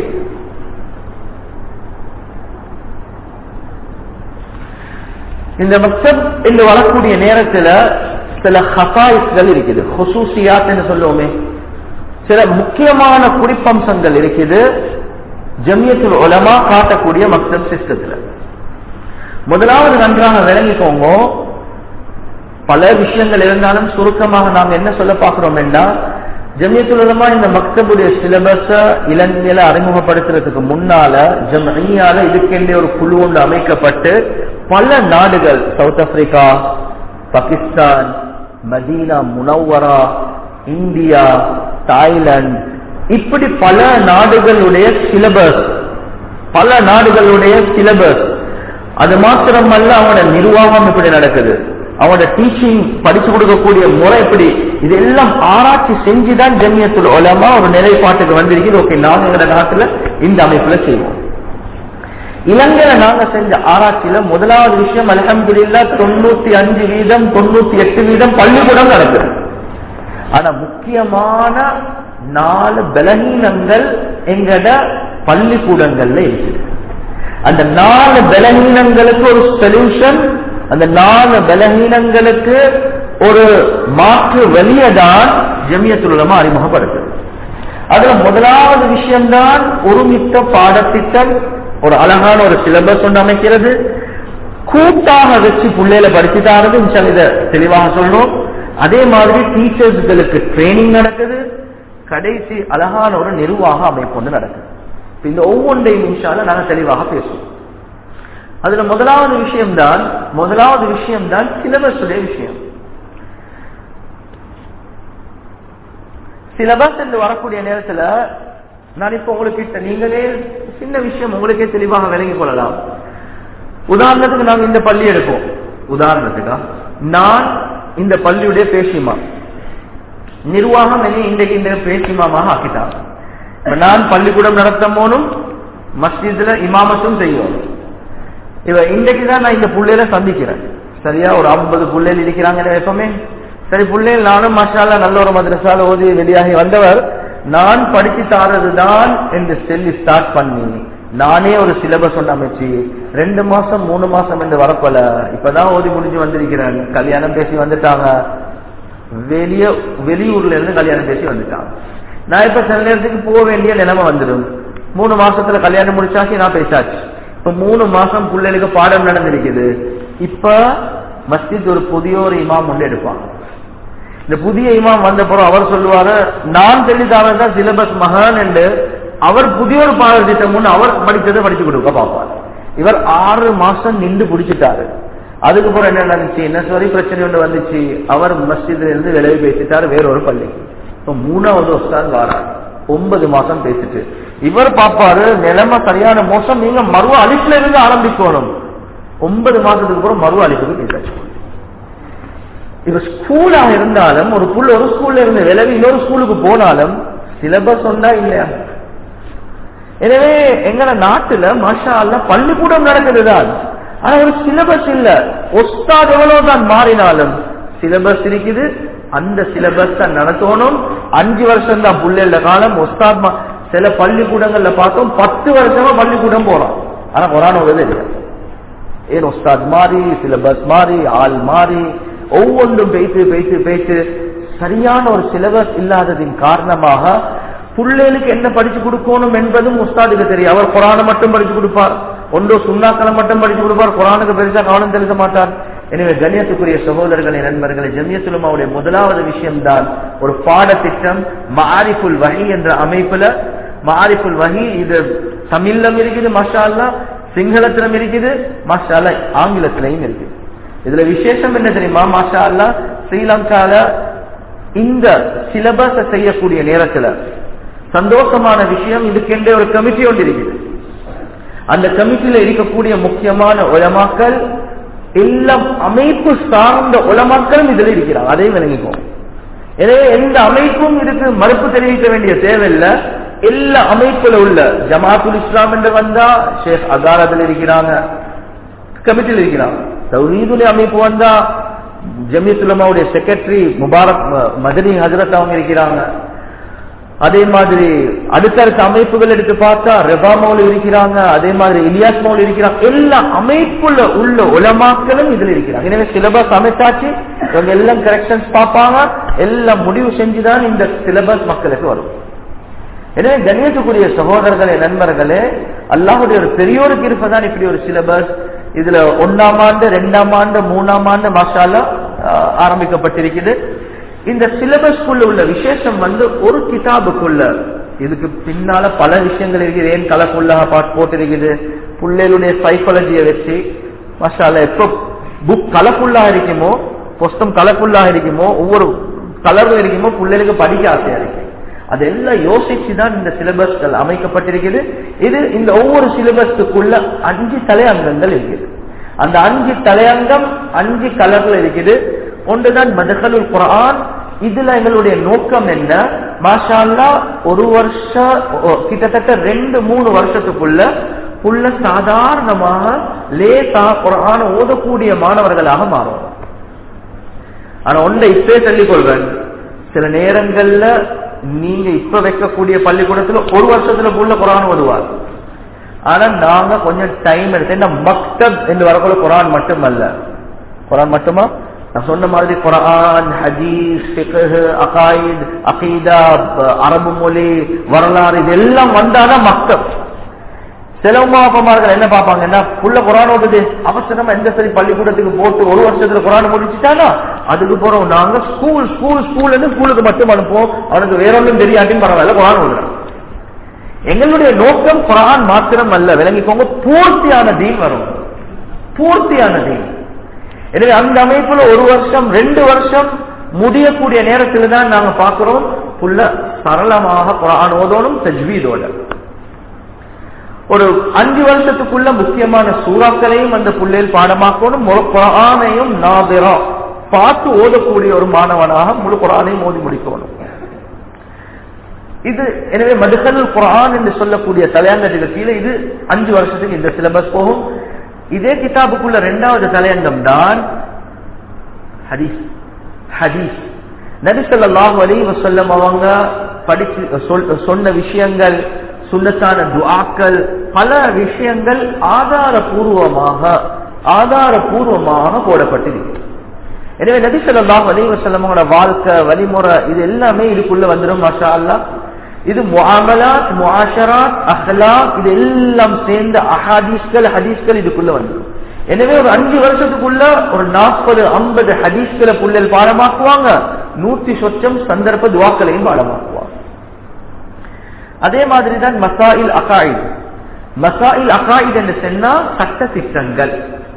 Speaker 1: இந்த மக்தப் என்று வரக்கூடிய நேரத்துல சில ஹசாயிஸ்கள் இருக்குது ஹுசூசியாத் என்று சொல்லுவோமே சில முக்கியமான குறிப்பம்சங்கள் இருக்குது ஜமியத்துல் உலமா காட்டக்கூடிய மக்தப் சிஸ்டத்துல முதலாவது நன்றாக விளங்கிக்கோங்க பல விஷயங்கள் இருந்தாலும் சுருக்கமாக நாம் என்ன சொல்ல பார்க்கிறோம் என்றால் ஜமியத்துலமா இந்த மக்தபுடைய சிலபஸ இலங்கையில அறிமுகப்படுத்துறதுக்கு முன்னால ஜமியால இதுக்கென்றே ஒரு குழு ஒன்று அமைக்கப்பட்டு பல நாடுகள் South Africa Pakistan Medina Munawwara India Thailand இப்படி பல நாடுகளுடைய சிலபஸ் பல நாடுகளுடைய சிலபஸ் அது மாத்திரமல்ல அவனோட நிர்வாகம் இப்படி நடக்குது அவனோட டீச்சிங் படிச்சு கொடுக்கக்கூடிய முறை எப்படி இதெல்லாம் ஆராய்ச்சி செஞ்சுதான் ஜமியத்துல் உலமா ஒரு நிலைப்பாட்டுக்கு வந்திருக்குது ஓகே நாங்க எங்க நாட்டுல இந்த அமைப்புல செய்வோம் இலங்கையில நாங்க செஞ்ச ஆராய்ச்சியில முதலாவது விஷயம் அலமதுல்லா தொண்ணூத்தி அஞ்சு வீதம் தொண்ணூத்தி எட்டு வீதம் பள்ளிக்கூடம் நடக்குது ஆனா முக்கியமான நாலு பலகீனங்கள் எங்கட பள்ளிக்கூடங்கள்ல இருக்குது அந்த நாலு பலகீனங்களுக்கு ஒரு சொல்யூஷன் அந்த நாலு பலகீனங்களுக்கு ஒரு மாற்று வழியதான் ஜமியத்துலமா அறிமுகப்படுத்துது அதுல முதலாவது விஷயம்தான் ஒருமித்த பாடத்திட்டம் ஒரு அழகான ஒரு சிலபஸ் ஒன்று அமைக்கிறது கூட்டாக வச்சு பிள்ளையில படிச்சுட்டாரது இதை தெளிவாக சொல்லணும் அதே மாதிரி டீச்சர்ஸ்களுக்கு ட்ரைனிங் நடக்குது கடைசி அழகான ஒரு நிர்வாக அமைப்பு ஒன்று நடக்குது இந்த ஒவ்வொன்றையும் நிமிஷால நாங்க தெளிவாக பேசுவோம் அதுல முதலாவது விஷயம்தான் முதலாவது விஷயம்தான் சிலபஸ் விஷயம் சிலபஸ் என்று வரக்கூடிய நேரத்துல நான் இப்ப உங்களுக்கு நீங்களே சின்ன விஷயம் உங்களுக்கே தெளிவாக விளங்கிக் கொள்ளலாம் உதாரணத்துக்கு நாங்க இந்த பள்ளி எடுப்போம் உதாரணத்துக்கா நான் இந்த பள்ளியுடைய பேசிமா நிர்வாகம் என்னை இன்றைக்கு இந்த பேசிமாமாக ஆக்கிட்டாங்க நான் பள்ளிக்கூடம் நடத்தும் போனும் மஸ்ஜித்ல இமாமத்தும் செய்வோம் இவ இன்றைக்கு தான் நான் இந்த புள்ளையில சந்திக்கிறேன் சரியா ஒரு ஐம்பது புள்ளைகள் இருக்கிறாங்க எப்பவுமே சரி பிள்ளைகள் நானும் மஷாலா நல்ல ஒரு மதரசால ஓதி வெளியாகி வந்தவர் நான் படிச்சு தாரதுதான் என்று சொல்லி ஸ்டார்ட் பண்ணி நானே ஒரு சிலபஸ் ஒன்று அமைச்சு ரெண்டு மாசம் மூணு மாசம் என்று வரப்போல இப்பதான் ஓதி முடிஞ்சு வந்திருக்கிறேன் கல்யாணம் பேசி வந்துட்டாங்க வெளிய வெளியூர்ல இருந்து கல்யாணம் பேசி வந்துட்டாங்க நான் இப்ப சில நேரத்துக்கு போக வேண்டிய நிலைமை வந்துடும் மூணு மாசத்துல கல்யாணம் முடிச்சாச்சு நான் பேசாச்சு இப்ப மூணு மாசம் பிள்ளைகளுக்கு பாடம் நடந்திருக்குது இப்ப மஸ்ஜித் ஒரு புதிய ஒரு இமாம் ஒன்று எடுப்பாங்க இந்த புதிய இமாம் வந்த பிறகு அவர் சொல்லுவாரு நான் தெளிதாதான் சிலபஸ் மகான் என்று அவர் புதிய ஒரு பாடத்திட்டம் ஒன்று அவர் படித்ததை படிச்சு கொடுக்க பார்ப்பார் இவர் ஆறு மாசம் நின்று பிடிச்சிட்டாரு அதுக்கப்புறம் என்ன நடந்துச்சு என்ன சரி பிரச்சனை ஒன்று வந்துச்சு அவர் மஸ்ஜித்ல இருந்து விலகி பேசிட்டாரு வேற ஒரு பள்ளி இப்ப மூணாவது வருஷம் வாராரு ஒன்பது மாசம் பேசிட்டு இவர் பாப்பாரு நிலைமை சரியான மோசம் நீங்க மருவ அழிப்புல இருந்து ஆரம்பிக்கணும் ஒன்பது மாசத்துக்கு அப்புறம் மருவ அழிப்புக்கு பேசாச்சு இப்ப ஸ்கூலா இருந்தாலும் ஒரு புள்ள ஒரு ஸ்கூல்ல இருந்து விலகி இன்னொரு ஸ்கூலுக்கு போனாலும் சிலபஸ் ஒன்றா இல்லையா எனவே எங்கட நாட்டுல மஷா அல்ல பள்ளிக்கூடம் நடக்குதுதான் ஆனா ஒரு சிலபஸ் இல்ல ஒஸ்தாத் எவ்வளவுதான் மாறினாலும் சிலபஸ் இருக்குது அந்த சிலபஸ் தான் நடத்தணும் அஞ்சு வருஷம் தான் புள்ளைல காலம் ஒஸ்தாத் சில பள்ளிக்கூடங்கள்ல பார்த்தோம் பத்து வருஷமா பள்ளிக்கூடம் போறோம் ஆனா கொரான உள்ளது இல்லை ஏன் ஒஸ்தாத் மாறி சிலபஸ் மாறி ஆள் மாறி ஒவ்வொன்றும் பேசி பேசி பேசி சரியான ஒரு சிலபஸ் இல்லாததின் காரணமாக பிள்ளைகளுக்கு என்ன படிச்சு கொடுக்கணும் என்பதும் உஸ்தாதுக்கு தெரியும் அவர் குரானை மட்டும் படிச்சு கொடுப்பார் ஒன்றோ சுண்ணாக்களை மட்டும் படிச்சு கொடுப்பார் குரானுக்கு பெருசா கவனம் செலுத்த மாட்டார் எனவே கண்ணியத்துக்குரிய சகோதரர்களை நண்பர்களை ஜமியத்துலமாவுடைய முதலாவது விஷயம்தான் ஒரு பாடத்திட்டம் மாரிஃபுல் வகி என்ற அமைப்புல மாரிஃபுல் வகி இது தமிழ்லம் இருக்குது மஷா சிங்களத்திலும் இருக்குது மஷா ஆங்கிலத்திலையும் இருக்குது இதுல விசேஷம் என்ன தெரியுமா மாஷா அல்லா ஸ்ரீலங்கால இந்த சிலபஸ செய்யக்கூடிய நேரத்துல சந்தோஷமான விஷயம் இதுக்கென்றே ஒரு கமிட்டி ஒன்று இருக்குது அந்த கமிட்டியில இருக்கக்கூடிய முக்கியமான உலமாக்கள் எல்லாம் அமைப்பு சார்ந்த உலமாக்களும் இதுல இருக்கிறாங்க அதையும் விளங்கிக்கும் எனவே எந்த அமைப்பும் இதுக்கு மறுப்பு தெரிவிக்க வேண்டிய தேவையில்லை எல்லா அமைப்புல உள்ள ஜமாத்துல் இஸ்லாம் என்று வந்தா ஷேக் அகார் அதில் இருக்கிறாங்க கமிட்டியில் இருக்கிறாங்க தௌஹீதுடைய அமைப்பு வந்தா ஜமியத்துலமாவுடைய செக்ரட்டரி முபாரக் மதனி ஹசரத் அவங்க இருக்கிறாங்க அதே மாதிரி அடுத்தடுத்த அமைப்புகள் எடுத்து பார்த்தா ரெபா மௌல் இருக்கிறாங்க அதே மாதிரி இலியாஸ் மௌல் இருக்கிறாங்க எல்லா அமைப்புல உள்ள உலமாக்களும் இதுல இருக்கிறாங்க எனவே சிலபஸ் அமைச்சாச்சு இவங்க எல்லாம் கரெக்ஷன்ஸ் பார்ப்பாங்க எல்லாம் முடிவு செஞ்சுதான் இந்த சிலபஸ் மக்களுக்கு வரும் எனவே கணேசக்குரிய சகோதரர்களே நண்பர்களே அல்லாஹுடைய ஒரு பெரியோருக்கு இருப்பதான் இப்படி ஒரு சிலபஸ் இதுல ஒன்னாம் ஆண்டு ரெண்டாம் ஆண்டு மூணாம் ஆண்டு மாஷால ஆரம்பிக்கப்பட்டிருக்குது இந்த சிலபஸ்க்குள்ள உள்ள விசேஷம் வந்து ஒரு கிதாபுக்குள்ள இதுக்கு பின்னால பல விஷயங்கள் இருக்குது ஏன் கலக்குள்ளாக பாட்டு போட்டிருக்குது பிள்ளைகளுடைய சைக்காலஜியை வச்சு மஷால எப்போ புக் கலக்குள்ளாக இருக்குமோ புஸ்தம் கலக்குள்ளாக இருக்குமோ ஒவ்வொரு கலர்ல இருக்குமோ பிள்ளைகளுக்கு படிக்க ஆசையா இருக்கு அதெல்லாம் யோசிச்சு தான் இந்த சிலபஸ்கள் அமைக்கப்பட்டிருக்குது இது இந்த ஒவ்வொரு சிலபஸுக்குள்ள அஞ்சு தலையங்கங்கள் இருக்குது அந்த அஞ்சு தலையங்கம் அஞ்சு கலர்ல இருக்குது ஒன்றுதான் மதகலுல் குரான் இதுல எங்களுடைய நோக்கம் என்ன மாஷால்லா ஒரு வருஷம் கிட்டத்தட்ட ரெண்டு மூணு வருஷத்துக்குள்ள புள்ள சாதாரணமாக லேசா குரான ஓதக்கூடிய மாணவர்களாக மாறும் ஆனா ஒன்றை இப்பே சொல்லிக் கொள்வேன் சில நேரங்கள்ல நீங்க இப்ப வைக்கக்கூடிய பள்ளிக்கூடத்துல ஒரு வருஷத்துல புள்ள குரான் ஓதுவார் ஆனா நாங்க கொஞ்சம் டைம் எடுத்து என்ன மக்தப் என்று வரக்குள்ள குரான் மட்டுமல்ல குரான் மட்டுமா நான் சொன்ன மாதிரி குரான் ஹதீஸ் அகாயித் அகீதா அரபு மொழி வரலாறு இதெல்லாம் வந்தாதான் மக்தப் சில உமாப்பமார்கள் என்ன பார்ப்பாங்கன்னா புள்ள குரான் ஓடுது அவசரமா எந்த சரி பள்ளிக்கூடத்துக்கு போட்டு ஒரு வருஷத்துல குரான் முடிச்சுட்டானா அதுக்கு போறோம் நாங்க ஸ்கூல் ஸ்கூல் ஸ்கூல் ஸ்கூலுக்கு மட்டும் அனுப்புவோம் அவனுக்கு வேற ஒன்றும் தெரியாட்டின்னு பரவாயில்ல குரான் ஓடுறான் எங்களுடைய நோக்கம் குரான் மாத்திரம் அல்ல விளங்கிக்கோங்க பூர்த்தியான தீன் வரும் பூர்த்தியான தீன் எனவே அந்த அமைப்புல ஒரு வருஷம் ரெண்டு வருஷம் முடியக்கூடிய நேரத்தில் தான் நாங்க பார்க்கிறோம் புள்ள சரளமாக குரான் ஓதோனும் தஜ்வீதோட ஒரு அஞ்சு வருஷத்துக்குள்ள முக்கியமான சூறாக்களையும் அந்த புள்ளையில் பாடமாக்கணும் குரானையும் நாதிரா பார்த்து ஓதக்கூடிய ஒரு மாணவனாக முழு குரானையும் ஓதி முடிக்கணும் இது எனவே மதுகல் குரான் என்று சொல்லக்கூடிய தலையங்கத்துக்கு கீழே இது அஞ்சு வருஷத்துக்கு இந்த சிலபஸ் போகும் இதே கிதாபுக்குள்ள ரெண்டாவது தலையங்கம் தான் ஹதீஸ் ஹதீஸ் நபிசல்லாஹு அலி வசல்லம் அவங்க படிச்சு சொன்ன விஷயங்கள் சுண்ணத்தான துஆக்கள் பல விஷயங்கள் ஆதாரபூர்வமாக ஆதாரபூர்வமாக போடப்பட்டிருக்கு எனவே நபி சொல்லாஹ் அலி வசல்லமோட வாழ்க்கை வழிமுறை இது எல்லாமே இதுக்குள்ள வந்துடும் மாஷா அல்லா இது முஆமலாத் முஆஷராத் அஹ்லாக் இது எல்லாம் சேர்ந்த அஹாதீஸ்கள் ஹதீஸ்கள் இதுக்குள்ள வந்துடும் எனவே ஒரு அஞ்சு வருஷத்துக்குள்ள ஒரு நாற்பது ஐம்பது ஹதீஸ்களை புள்ளல் பாடமாக்குவாங்க நூத்தி சொச்சம் சந்தர்ப்ப துவாக்களையும் பாடமாக்குவாங்க அதே மாதிரி தான் மசாயில் அகாயித் மசாயில் அகாயித் என்று சொன்னா சட்ட திட்டங்கள்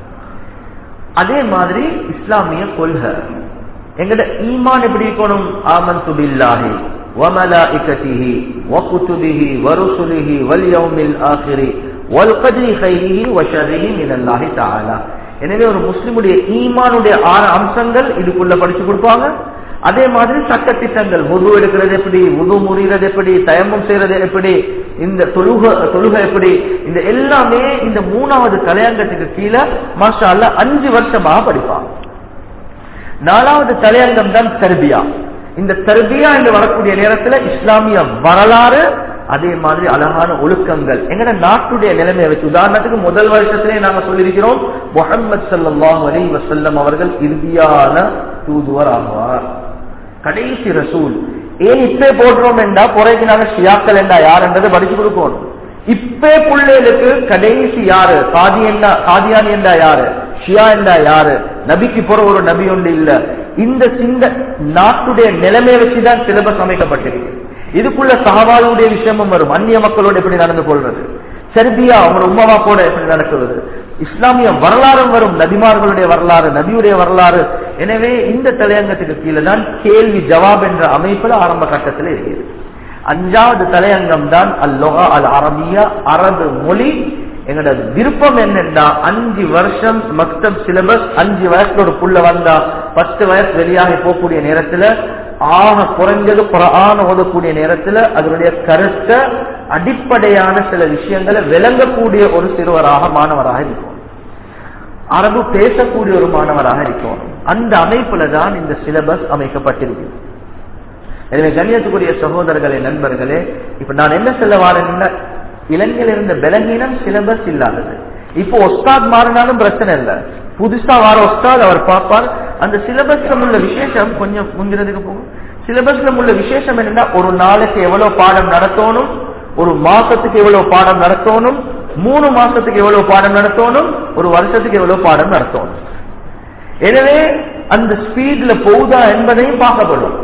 Speaker 1: அதே மாதிரி இஸ்லாமிய கொள்கை எங்கட ஈமான் எப்படி இருக்கணும் ஆமன் துபில்லாஹி وملائكته وكتبه ورسله واليوم الآخر والقدر خيره وشره من الله تعالى எனவே ஒரு முஸ்லிமுடைய ஈமானுடைய ஆறு அம்சங்கள் இதுக்குள்ள படிச்சு கொடுப்பாங்க அதே மாதிரி சட்ட திட்டங்கள் உது எடுக்கிறது எப்படி உது முறிகிறது எப்படி தயம்பம் செய்யறது எப்படி இந்த தொழுக தொழுக எப்படி இந்த எல்லாமே இந்த மூணாவது தலையங்கத்துக்கு கீழே மாஷா அல்ல அஞ்சு வருஷமாக படிப்பாங்க நாலாவது தலையங்கம் தான் தர்பியா இந்த தர்பியா என்று வரக்கூடிய நேரத்தில் இஸ்லாமிய வரலாறு அதே மாதிரி அழகான ஒழுக்கங்கள் எங்கட நாட்டுடைய நிலைமையை வச்சு உதாரணத்துக்கு முதல் வருஷத்திலே நாங்க சொல்லியிருக்கிறோம் முகமது சல்லாஹ் அலி வசல்லம் அவர்கள் இறுதியான தூதுவர் ஆவார் கடைசி ரசூல் ஏன் இப்பே போடுறோம் என்றா புறைக்கு நாங்க ஷியாக்கள் என்றா யார் என்றதை படிச்சு கொடுக்கணும் இப்பே பிள்ளைகளுக்கு கடைசி யாரு காதி என்ன காதியானி என்றா யாரு ஷியா என்றா யாரு நபிக்கு போற ஒரு நபி ஒன்று இல்ல இந்த சிந்த நாட்டுடைய நிலைமையை வச்சுதான் சிலபஸ் அமைக்கப்பட்டிருக்கு இதுக்குள்ள சகவாலுடைய விஷயமும் வரும் அந்நிய மக்களோடு எப்படி நடந்து கொள்றது செர்பியா அவங்க உமாவா கூட எப்படி நடக்கிறது இஸ்லாமிய வரலாறும் வரும் நபிமார்களுடைய வரலாறு நபியுடைய வரலாறு எனவே இந்த தலையங்கத்துக்கு கீழே தான் கேள்வி ஜவாப் என்ற அமைப்புல ஆரம்ப கட்டத்தில் இருக்கிறது அஞ்சாவது தலையங்கம் தான் அல்லோகா அல் அரபியா அரபு மொழி எங்களோட விருப்பம் என்னன்னா அஞ்சு வருஷம் மக்தப் சிலபஸ் அஞ்சு வயசுல ஒரு புள்ள வந்தா பத்து வயசு வெளியாகி போகக்கூடிய நேரத்துல ஆக குறைஞ்சது குரான ஓதக்கூடிய நேரத்துல அதனுடைய கருத்தை அடிப்படையான சில விஷயங்களை விளங்கக்கூடிய ஒரு சிறுவராக மாணவராக இருக்கும் அரபு பேசக்கூடிய ஒரு மாணவராக இருக்கும் அந்த அமைப்புல தான் இந்த சிலபஸ் அமைக்கப்பட்டிருக்கு எனவே கண்ணியத்துக்குரிய சகோதரர்களே நண்பர்களே இப்ப நான் என்ன சொல்ல வாரேன்னா இளைஞர் இருந்த பலகீனம் சிலபஸ் இல்லாதது இப்போ ஒஸ்தாத் மாறினாலும் பிரச்சனை இல்லை புதுசா வார ஒஸ்தாத் அவர் பார்ப்பார் அந்த சிலபஸ்ல உள்ள விசேஷம் கொஞ்சம் முந்தினதுக்கு போகும் சிலபஸ்ல உள்ள விசேஷம் என்னன்னா ஒரு நாளைக்கு எவ்வளவு பாடம் நடத்தணும் ஒரு மாசத்துக்கு எவ்வளவு பாடம் நடத்தணும் மூணு மாசத்துக்கு எவ்வளவு பாடம் நடத்தணும் ஒரு வருஷத்துக்கு எவ்வளவு பாடம் நடத்தணும் எனவே அந்த ஸ்பீட்ல போகுதா என்பதையும் பார்க்கப்படும்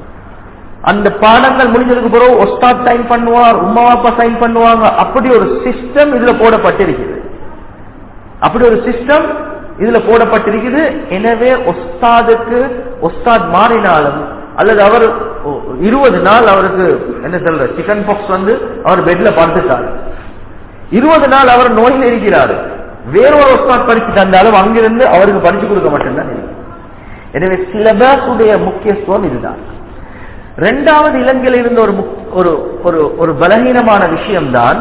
Speaker 1: அந்த பாடங்கள் முடிஞ்சதுக்கு பிறகு ஒஸ்தாத் சைன் பண்ணுவார் உமா அப்பா சைன் பண்ணுவாங்க அப்படி ஒரு சிஸ்டம் இதுல போடப்பட்டிருக்குது அப்படி ஒரு சிஸ்டம் இதுல போடப்பட்டிருக்குது எனவே ஒஸ்தாதுக்கு ஒஸ்தாத் மாறினாலும் அல்லது அவர் இருபது நாள் அவருக்கு என்ன சொல்ற சிக்கன் பாக்ஸ் வந்து அவர் பெட்ல படுத்துட்டாரு இருபது நாள் அவர் நோயில் இருக்கிறாரு வேறொரு ஒஸ்தாத் படிச்சு தந்தாலும் அங்கிருந்து அவருக்கு படிச்சு கொடுக்க மட்டும்தான் எனவே சிலபஸ் உடைய முக்கியத்துவம் இதுதான் ரெண்டாவது இலங்கையில் இருந்த ஒரு ஒரு ஒரு ஒரு பலகீனமான விஷயம்தான்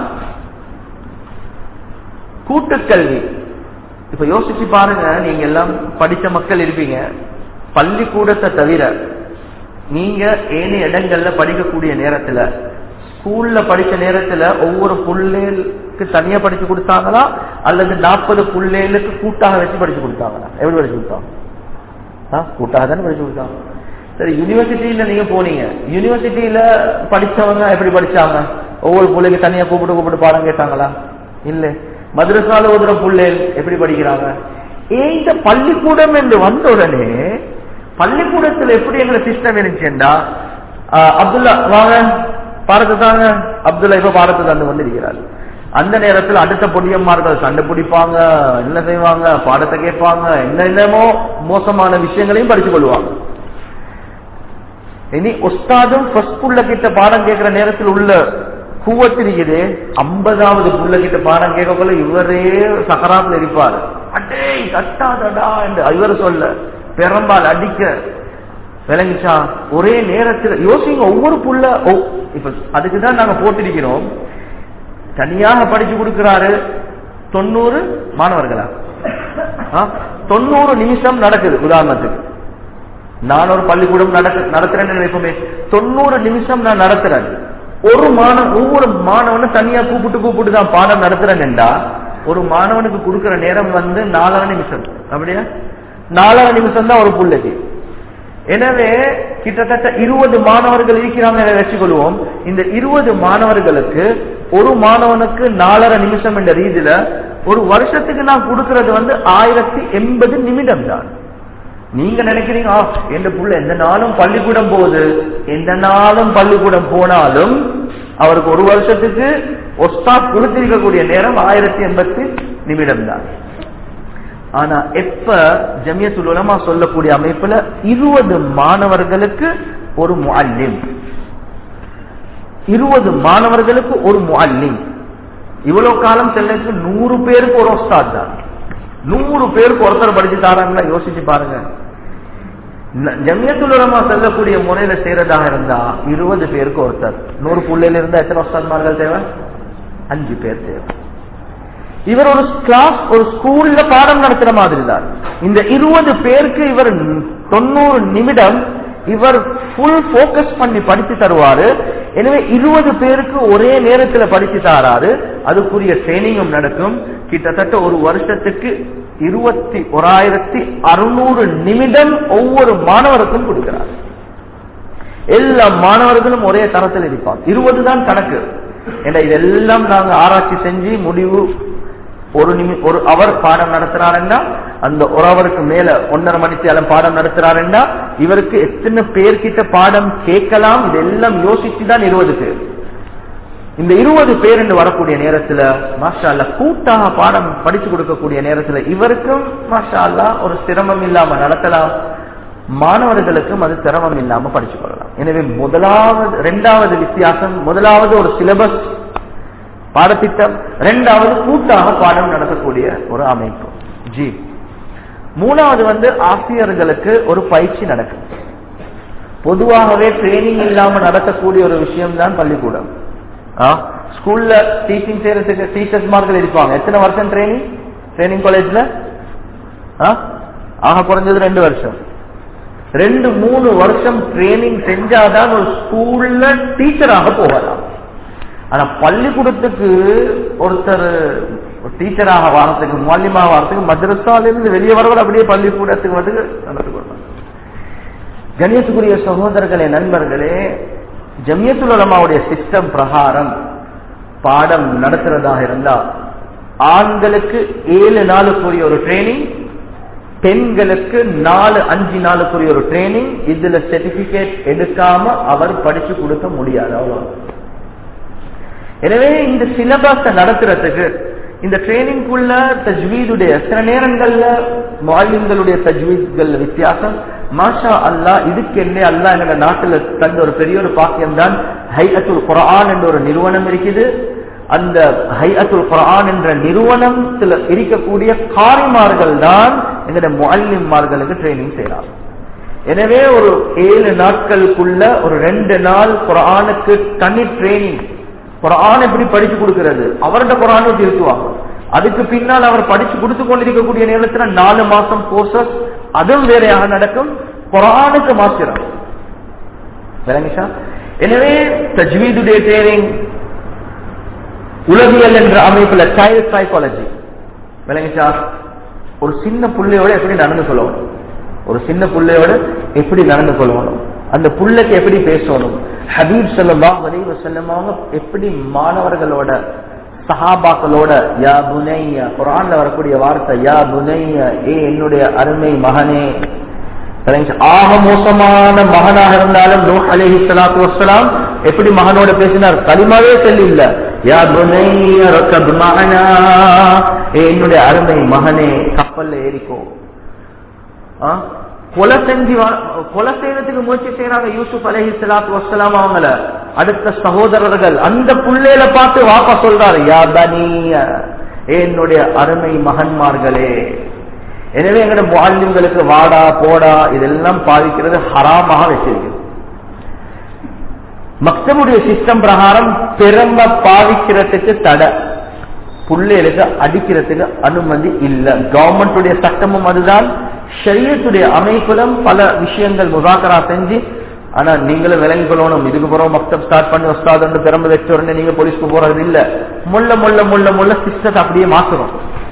Speaker 1: கூட்டுக்கல்வி இப்ப யோசிச்சு பாருங்க நீங்க எல்லாம் படிச்ச மக்கள் இருப்பீங்க பள்ளிக்கூடத்தை தவிர நீங்க ஏழு இடங்கள்ல படிக்கக்கூடிய நேரத்துல ஸ்கூல்ல படிச்ச நேரத்துல ஒவ்வொரு புள்ளேலுக்கு தனியா படிச்சு கொடுத்தாங்களா அல்லது நாற்பது புள்ளேலுக்கு கூட்டாக வச்சு படிச்சு கொடுத்தாங்களா எப்படி படிச்சு கொடுத்தாங்க ஆ, கூட்டாக தானே படிச்சு கொடுத்தாங்க சரி யூனிவர்சிட்டியில நீங்க போனீங்க யூனிவர்சிட்டியில படிச்சவங்க எப்படி படிச்சாங்க ஒவ்வொரு பிள்ளைக்கு தனியா கூப்பிட்டு கூப்பிட்டு பாடம் கேட்டாங்களா இல்ல மதுரசால ஓதுற புள்ளேல் எப்படி படிக்கிறாங்க ஏன் இந்த பள்ளிக்கூடம் என்று வந்த உடனே பள்ளிக்கூடத்துல எப்படி எங்களை சிஸ்டம் இருந்துச்சுண்டா அப்துல்லா வாங்க பாடத்தை தாங்க அப்துல்லா இப்ப பாடத்தை தந்து வந்திருக்கிறார் அந்த நேரத்தில் அடுத்த பொடியம்மார்கள் சண்டை பிடிப்பாங்க என்ன செய்வாங்க பாடத்தை கேட்பாங்க என்னென்னமோ மோசமான விஷயங்களையும் படிச்சு கொள்வாங்க இனி ஒஸ்தாதும் ஃபர்ஸ்ட் புள்ள கிட்ட பாடம் கேட்கிற நேரத்தில் உள்ள கூவத்திரிக்குது ஐம்பதாவது புள்ள கிட்ட பாடம் கேட்கக்குள்ள இவரே சகராத்துல இருப்பாரு அடே கட்டாதடா என்று இவர் சொல்ல பெரம்பால் அடிக்க விளங்கிச்சா ஒரே நேரத்தில் யோசிங்க ஒவ்வொரு புள்ள ஒ- இப்ப அதுக்குதான் நாங்க போட்டிருக்கிறோம் தனியாக படிச்சு கொடுக்கிறாரு தொண்ணூறு மாணவர்களா ஆ? தொண்ணூறு நிமிஷம் நடக்குது உதாரணத்துக்கு நான் ஒரு பள்ளிக்கூடம் நடக்க நடத்துறேன்னு நினைப்போமே தொண்ணூறு நிமிஷம் நான் நடத்துறேன் ஒரு மாணவன் ஒவ்வொரு மாணவனும் தனியா கூப்பிட்டு கூப்பிட்டு தான் பாடம் நடத்துறேன்டா ஒரு மாணவனுக்கு கொடுக்கிற நேரம் வந்து நாலரை நிமிஷம் அப்படியா நாலரை நிமிஷம் தான் ஒரு புள்ளைக்கு எனவே கிட்டத்தட்ட இருபது மாணவர்கள் இருக்கிறாங்க என வச்சுக்கொள்வோம் இந்த இருபது மாணவர்களுக்கு ஒரு மாணவனுக்கு நாலரை நிமிஷம் என்ற ரீதியில ஒரு வருஷத்துக்கு நான் கொடுக்கிறது வந்து ஆயிரத்தி எண்பது நிமிடம் தான் நீங்க நினைக்கிறீங்க "ஆ, எந்த புள்ள எந்த நாளும் பள்ளிக்கூடம் போகுது எந்த நாளும் பள்ளிக்கூடம் போனாலும் அவருக்கு ஒரு வருஷத்துக்கு ஒஸ்தா கொடுத்திருக்கக்கூடிய நேரம் ஆயிரத்தி எண்பத்தி நிமிடம் தான் ஆனா எப்ப ஜமியத்துல் உலமா சொல்லக்கூடிய அமைப்புல இருபது மாணவர்களுக்கு ஒரு முஅல்லிம் இருபது மாணவர்களுக்கு ஒரு முஅல்லிம் இவ்வளவு காலம் செல்லக்கு நூறு பேருக்கு ஒரு ஒஸ்தாத் தான் நூறு பேருக்கு ஒருத்தர் படிச்சு தாராங்களா யோசிச்சு பாருங்க ந- ஜமியத்துல் உலமா செல்லக்கூடிய முறையில செய்யறதாக இருந்தா இருபது பேருக்கு ஒருத்தர் நூறு புள்ளையில இருந்தா எத்தனை ஒஸ்தாத்மார்கள் தேவை அஞ்சு பேர் தேவை இவர் ஒரு கிளாஸ் ஒரு ஸ்கூல்ல பாடம் நடத்துற மாதிரி தான் இந்த இருபது பேருக்கு இவர் தொண்ணூறு நிமிடம் இவர் ஃபுல் ஃபோக்கஸ் பண்ணி படித்து தருவாரு எனவே இருபது பேருக்கு ஒரே நேரத்தில் படித்து தராரு அதுக்குரிய ட்ரைனிங்கும் நடக்கும் கிட்டத்தட்ட ஒரு வருஷத்துக்கு இருபத்தி ஓராயிரத்தி அறுநூறு நிமிடம் ஒவ்வொரு மாணவருக்கும் கொடுக்கிறார் எல்லா மாணவர்களும் ஒரே தரத்தில் இருப்பாங்க இருபது தான் கணக்கு ஏன்னா இதெல்லாம் நாங்க ஆராய்ச்சி செஞ்சு முடிவு ஒரு நிமி ஒரு அவர் பாடம் நடத்துறாருன்னா அந்த ஒரு அவருக்கு மேல ஒன்னரை மணித்தேலம் பாடம் நடத்துறாருன்னா இவருக்கு எத்தனை பேர்கிட்ட பாடம் கேட்கலாம் இதெல்லாம் யோசிச்சு தான் இருபது பேர் இந்த இருபது பேர் என்று வரக்கூடிய நேரத்துல மாஷா அல்லா கூட்டாக பாடம் படிச்சு கொடுக்கக்கூடிய நேரத்துல இவருக்கும் மாஷா அல்லா ஒரு சிரமம் இல்லாம நடத்தலாம் மாணவர்களுக்கும் அது சிரமம் இல்லாம படிச்சு கொள்ளலாம் எனவே முதலாவது இரண்டாவது வித்தியாசம் முதலாவது ஒரு சிலபஸ் பாடத்திட்டம் இரண்டாவது கூட்டாக பாடம் நடத்தக்கூடிய ஒரு அமைப்பு ஜி மூணாவது வந்து ஆசிரியர்களுக்கு ஒரு பயிற்சி நடக்கும் பொதுவாகவே ட்ரைனிங் இல்லாம நடத்தக்கூடிய ஒரு விஷயம் தான் பள்ளிக்கூடம் ஆ? ஸ்கூல்ல டீச்சிங் செய்யறதுக்கு டீச்சர்ஸ்மார்கள் இருப்பாங்க எத்தனை வருஷம் ட்ரைனிங் ட்ரைனிங் காலேஜ்ல ஆக குறைஞ்சது ரெண்டு வருஷம் ரெண்டு மூணு வருஷம் ட்ரைனிங் செஞ்சாதான் ஒரு ஸ்கூல்ல டீச்சராக போகலாம் ஆனா பள்ளிக்கூடத்துக்கு ஒருத்தர் டீச்சராக வாரத்துக்கு மாலியமாக வாரத்துக்கு மദ്രസാல இருந்து வெளியே வரவர் அப்படியே பள்ளிக்கூடத்துக்கு வந்து நடந்து கொள்ளலாம் கணியத்துக்குரிய சகோதரர்களே நண்பர்களே ஜமியத்துல் உலமாவுடைய சிஸ்டம் பிரகாரம் பாடம் நடத்துறதாக இருந்தா ஆண்களுக்கு ஏழு நாளுக்குரிய ஒரு ட்ரைனிங் பெண்களுக்கு நாலு அஞ்சு நாளுக்குரிய ஒரு ட்ரைனிங் இதுல சர்டிபிகேட் எடுக்காம அவர் படிச்சு கொடுக்க முடியாது அவ்வளவு எனவே இந்த சிலபஸ நடத்துறதுக்கு இந்த ட்ரைனிங்குள்ள தஜ்வீதுடைய சில நேரங்கள்ல மாலிம்களுடைய தஜ்வீத்கள் வித்தியாசம் மாஷா அல்லா இதுக்கு என்ன அல்லா எங்க நாட்டுல தந்த ஒரு பெரிய ஒரு பாக்கியம் தான் ஹைஅத்துல் குரான் என்ற ஒரு நிறுவனம் இருக்குது அந்த ஹைஅத்துல் குரான் என்ற நிறுவனத்தில் இருக்கக்கூடிய காரிமார்கள் தான் எங்களுடைய முல்லிம்மார்களுக்கு ட்ரைனிங் செய்யறாங்க எனவே ஒரு ஏழு நாட்களுக்குள்ள ஒரு ரெண்டு நாள் குரானுக்கு தனி ட்ரைனிங் குரான் எப்படி படிச்சு கொடுக்கிறது அவருடைய குரானை திருத்துவாங்க அதுக்கு பின்னால் அவர் படிச்சு கொடுத்து கொண்டிருக்கக்கூடிய நேரத்துல நாலு மாசம் கோர்சஸ் அதுவும் வேறையாக நடக்கும் குரானுக்கு மாத்திரம் விளங்கிச்சா எனவே தஜ்வீதுடைய ட்ரைனிங் உளவியல் என்ற அமைப்புல சைல்ட் சைக்காலஜி விளங்கிச்சா ஒரு சின்ன புள்ளையோட எப்படி நடந்து கொள்ளணும் ஒரு சின்ன புள்ளையோட எப்படி நடந்து கொள்ளணும் அந்த புள்ளைக்கு எப்படி பேசணும் ஹபீப் ஸல்லல்லாஹு அலைஹி வஸல்லம் அவங்க எப்படி மாணவர்களோட சஹாபாக்களோட யா புனைய குரான்ல வரக்கூடிய வார்த்தை யா புனைய ஏ என்னுடைய அருமை மகனே விளங்கிச்சா? ஆக மோசமான மகனாக இருந்தாலும் நூஹ் அலைஹி ஸலாத்து வஸ்ஸலாம் எப்படி மகனோட பேசினார் கலிமாவே சொல்லில்ல யா புனைய ரக்கப் மஅனா ஏ என்னுடைய அருமை மகனே கப்பல்ல ஏறிக்கோ ஆ? கொலை செஞ்சு வா- கொலை செய்யறதுக்கு முயற்சி செய்யறாங்க யூசுப் அலஹி சலாத்து வசலாம் அவங்கள அடுத்த சகோதரர்கள் அந்த புள்ளையில பார்த்து வாப்பா சொல்றாரு யா பனிய ஏ என்னுடைய அருமை மகன்மார்களே எனவே எங்கட முஆல்லிம்களுக்கு வாடா போடா இதெல்லாம் பாதிக்கிறது ஹராமாக வச்சிருக்கு மக்தபுடைய சிஸ்டம் பிரகாரம் பெரும்ப பாவிக்கிறதுக்கு தடை புள்ளைகளுக்கு அடிக்கிறதுக்கு அனுமதி இல்ல கவர்மெண்டுடைய சட்டமும் அதுதான் ஷரியத்துடைய அமைப்பிலும் பல விஷயங்கள் முதாக்கரா செஞ்சு ஆனா நீங்களும் விளங்கி கொள்ளணும் இதுக்கு பிறகு மக்தப் ஸ்டார்ட் பண்ணி வஸ்தாது பெரும்ப வச்ச உடனே நீங்க போலீஸ்க்கு போறது இல்ல முள்ள முள்ள முள்ள முள்ள சிஸ்டத்தை அப்படியே மாத்துறோம்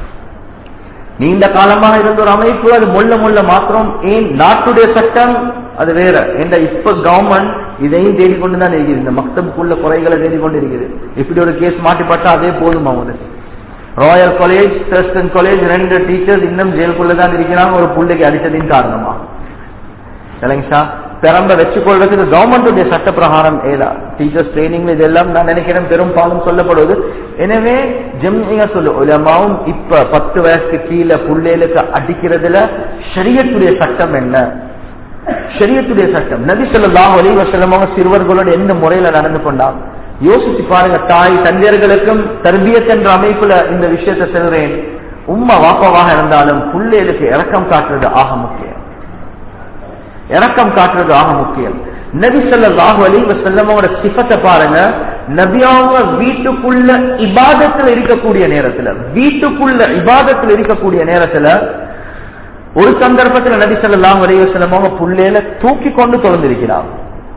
Speaker 1: நீண்ட காலமாக இருந்த ஒரு அமைப்பு அது முள்ள முள்ள மாத்திரம் ஏன் நாட்டுடைய சட்டம் அது வேற இந்த இப்ப கவர்மெண்ட் இதையும் தேடிக்கொண்டு தான் இருக்குது இந்த மக்தபுக்குள்ள குறைகளை தேடிக்கொண்டு இருக்குது இப்படி ஒரு கேஸ் மாட்டிப்பட்டா அதே போதும் அவங்களுக்கு ராயல் காலேஜ் கிறிஸ்டன் காலேஜ் ரெண்டு டீச்சர்ஸ் இன்னும் ஜெயிலுக்குள்ள தான் இருக்கிறாங்க ஒரு பிள்ளைக்கு அடித்ததின் காரணமா இல்லைங்க சார் பெரம்ப வச்சுக்கொள்றதுக்கு கவர்மெண்டுடைய சட்ட பிரகாரம் ஏலா டீச்சர்ஸ் ட்ரைனிங்ல இதெல்லாம் நான் நினைக்கிறேன் பெரும்பாலும் சொல்லப்படுவது எனவே ஜெம்னியா சொல்லு உலமாவும் இப்ப பத்து வயசுக்கு கீழே புள்ளைகளுக்கு அடிக்கிறதுல ஷரியத்துடைய சட்டம் என்ன ஷரியத்துடைய சட்டம் நபி ஸல்லல்லாஹு அலைஹி வஸல்லம் அவங்க சிறுவர்களோட எந்த முறையில நடந்து கொண்டாங்க யோசிச்சு பாருங்க தாய் தந்தையர்களுக்கும் தர்பியத் என்ற அமைப்புல இந்த விஷயத்தை சொல்றேன் உம்மா வாப்பாவாக இருந்தாலும் புள்ளைகளுக்கு இரக்கம் காட்டுறது ஆக முக்கியம் இரக்கம் காட்டுறது ஆக முக்கியம் நபி ஸல்லல்லாஹு அலைஹி வஸல்லம் அவரோட சிஃபத்தை பாருங்க நபி அவங்க வீட்டுக்குள்ள இபாதத்துல இருக்கக்கூடிய நேரத்துல வீட்டுக்குள்ள இபாதத்துல இருக்கக்கூடிய நேரத்துல ஒரு சந்தர்ப்பத்துல நபி ஸல்லல்லாஹு அலைஹி வஸல்லம் அவங்க புள்ளையில தூக்கி கொண்டு தொலைந்திருக்கிறாங்க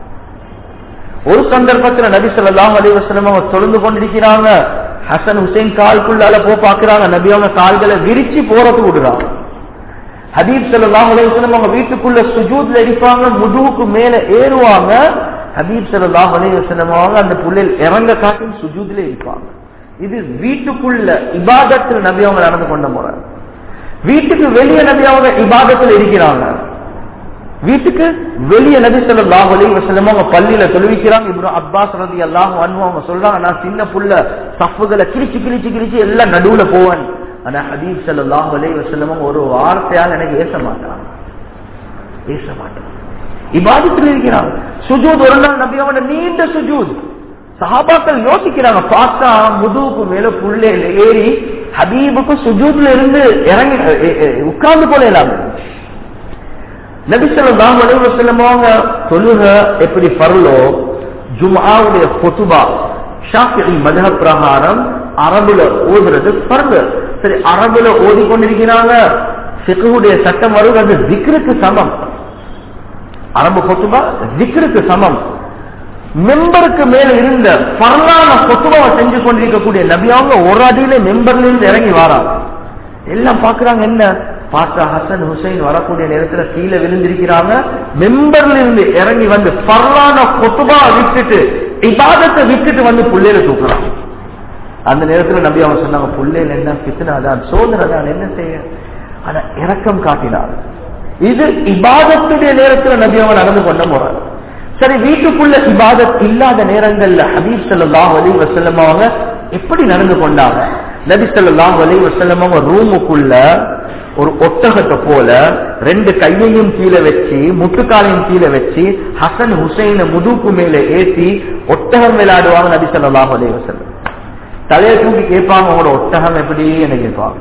Speaker 1: ஒரு சந்தர்ப்பத்துல நபி ஸல்லல்லாஹு அலைஹி வஸல்லம் அவங்க தொழுந்து கொண்டிருக்கிறாங்க ஹசன் ஹுசைன் கால்குள்ளால போ பாக்குறாங்க நபி அவங்க கால்களை விரிச்சு போறது விடுறாங்க ஹபீப் ஸல்லல்லாஹு அலைஹி வஸல்லம் அவங்க வீட்டுக்குள்ள சுஜூத்ல இருப்பாங்க முதுகுக்கு மேல ஏறுவாங்க ஹபீப் ஸல்லல்லாஹு அலைஹி வஸல்லம் அவங்க அந்த புள்ளையில் இறங்க காட்டி சுஜூத்ல இருப்பாங்க இது வீட்டுக்குள்ள இபாதத்தில் நபி அவங்க நடந்து கொண்ட முறை வீட்டுக்கு வெளியே நபி அவங்க இபாதத்தில் இருக்கிறாங்க வீட்டுக்கு வெளியே நபி ஸல்லல்லாஹு அலைஹி வஸல்லம் அவங்க பள்ளியில தொழுவிக்கிறாங்க இப்னு அப்பாஸ் ரலியல்லாஹு அன்ஹு அவங்க சொல்றாங்க நான் சின்ன புள்ள சஃப்புகளை கிழிச்சு கிழிச்சு கிழிச்சு எல்லாம் நடுவுல போவேன் ஆனா ஹபீப் ஸல்லல்லாஹு அலைஹி வஸல்லம் அவங்க ஒரு வார்த்தையால் எனக்கு ஏச மாட்டாங்க ஏச மாட்டாங்க இபாதத்தில் இருக்கிறாங்க சுஜூத் ஒரு நாள் நபி அவங்க நீண்ட சுஜூத் சஹாபாக்கள் யோசிக்கிறாங்க பார்த்தா முதுகுக்கு மேல புள்ளையில ஏறி ஹபீபுக்கு சுஜூத்ல இருந்து இறங்கி உட்கார்ந்து போல இல்லாம நபிசல்லாம் அலைவசல்லம் அவங்க தொழுக எப்படி பரலோ ஜும்ஆவுடைய பொதுபா ஷாஃபி மதக பிரகாரம் அரபுல ஓதுறது பரல சரி அரபுல ஓதி கொண்டிருக்கிறாங்க சிக்குடைய சட்டம் வருவது அது திக்ருக்கு சமம் அரபு பொத்துபா திக்ருக்கு சமம் மெம்பருக்கு மேல இருந்த பரலான பொத்துபாவை செஞ்சு கொண்டிருக்கக்கூடிய நபி அவங்க ஒரு அடியில மெம்பர்ல இருந்து இறங்கி வாராங்க எல்லாம் பாக்குறாங்க என்ன பார்த்தா ஹசன் ஹுசைன் வரக்கூடிய நேரத்துல கீழே விழுந்திருக்கிறாங்க மெம்பர்ல இருந்து இறங்கி வந்து பரலான கொத்துபா விட்டுட்டு இபாதத்தை விட்டுட்டு வந்து புள்ளையில தூக்குறாங்க அந்த நேரத்துல நபி அவங்க சொன்னாங்க புள்ளையில என்ன பித்தனா தான் சோதனை தான் என்ன செய்ய ஆனா இரக்கம் காட்டினார் இது இபாதத்துடைய நேரத்துல நபி அவங்க நடந்து கொண்ட முறை சரி வீட்டுக்குள்ள இபாதத் இல்லாத நேரங்கள்ல ஹபீப் ஸல்லல்லாஹு அலைஹி வஸல்லம் அவங்க எப்படி நடந்து கொண்டாங்க நபி ஸல்லல்லாஹு அலைஹி வஸல்லம் அவங்க ரூமுக்குள்ள ஒரு ஒட்டகத்தை போல ரெண்டு கையையும் கீழே வச்சு முட்டுக்காலையும் கீழே வச்சு ஹசன் ஹுசைன முதுக்கு மேல ஏத்தி ஒட்டகம் விளையாடுவாங்க நபி ஸல்லல்லாஹு அலைஹி வஸல்லம் தலையை தூக்கி கேட்பாங்க உங்களோட ஒட்டகம் எப்படி என்ன கேட்பாங்க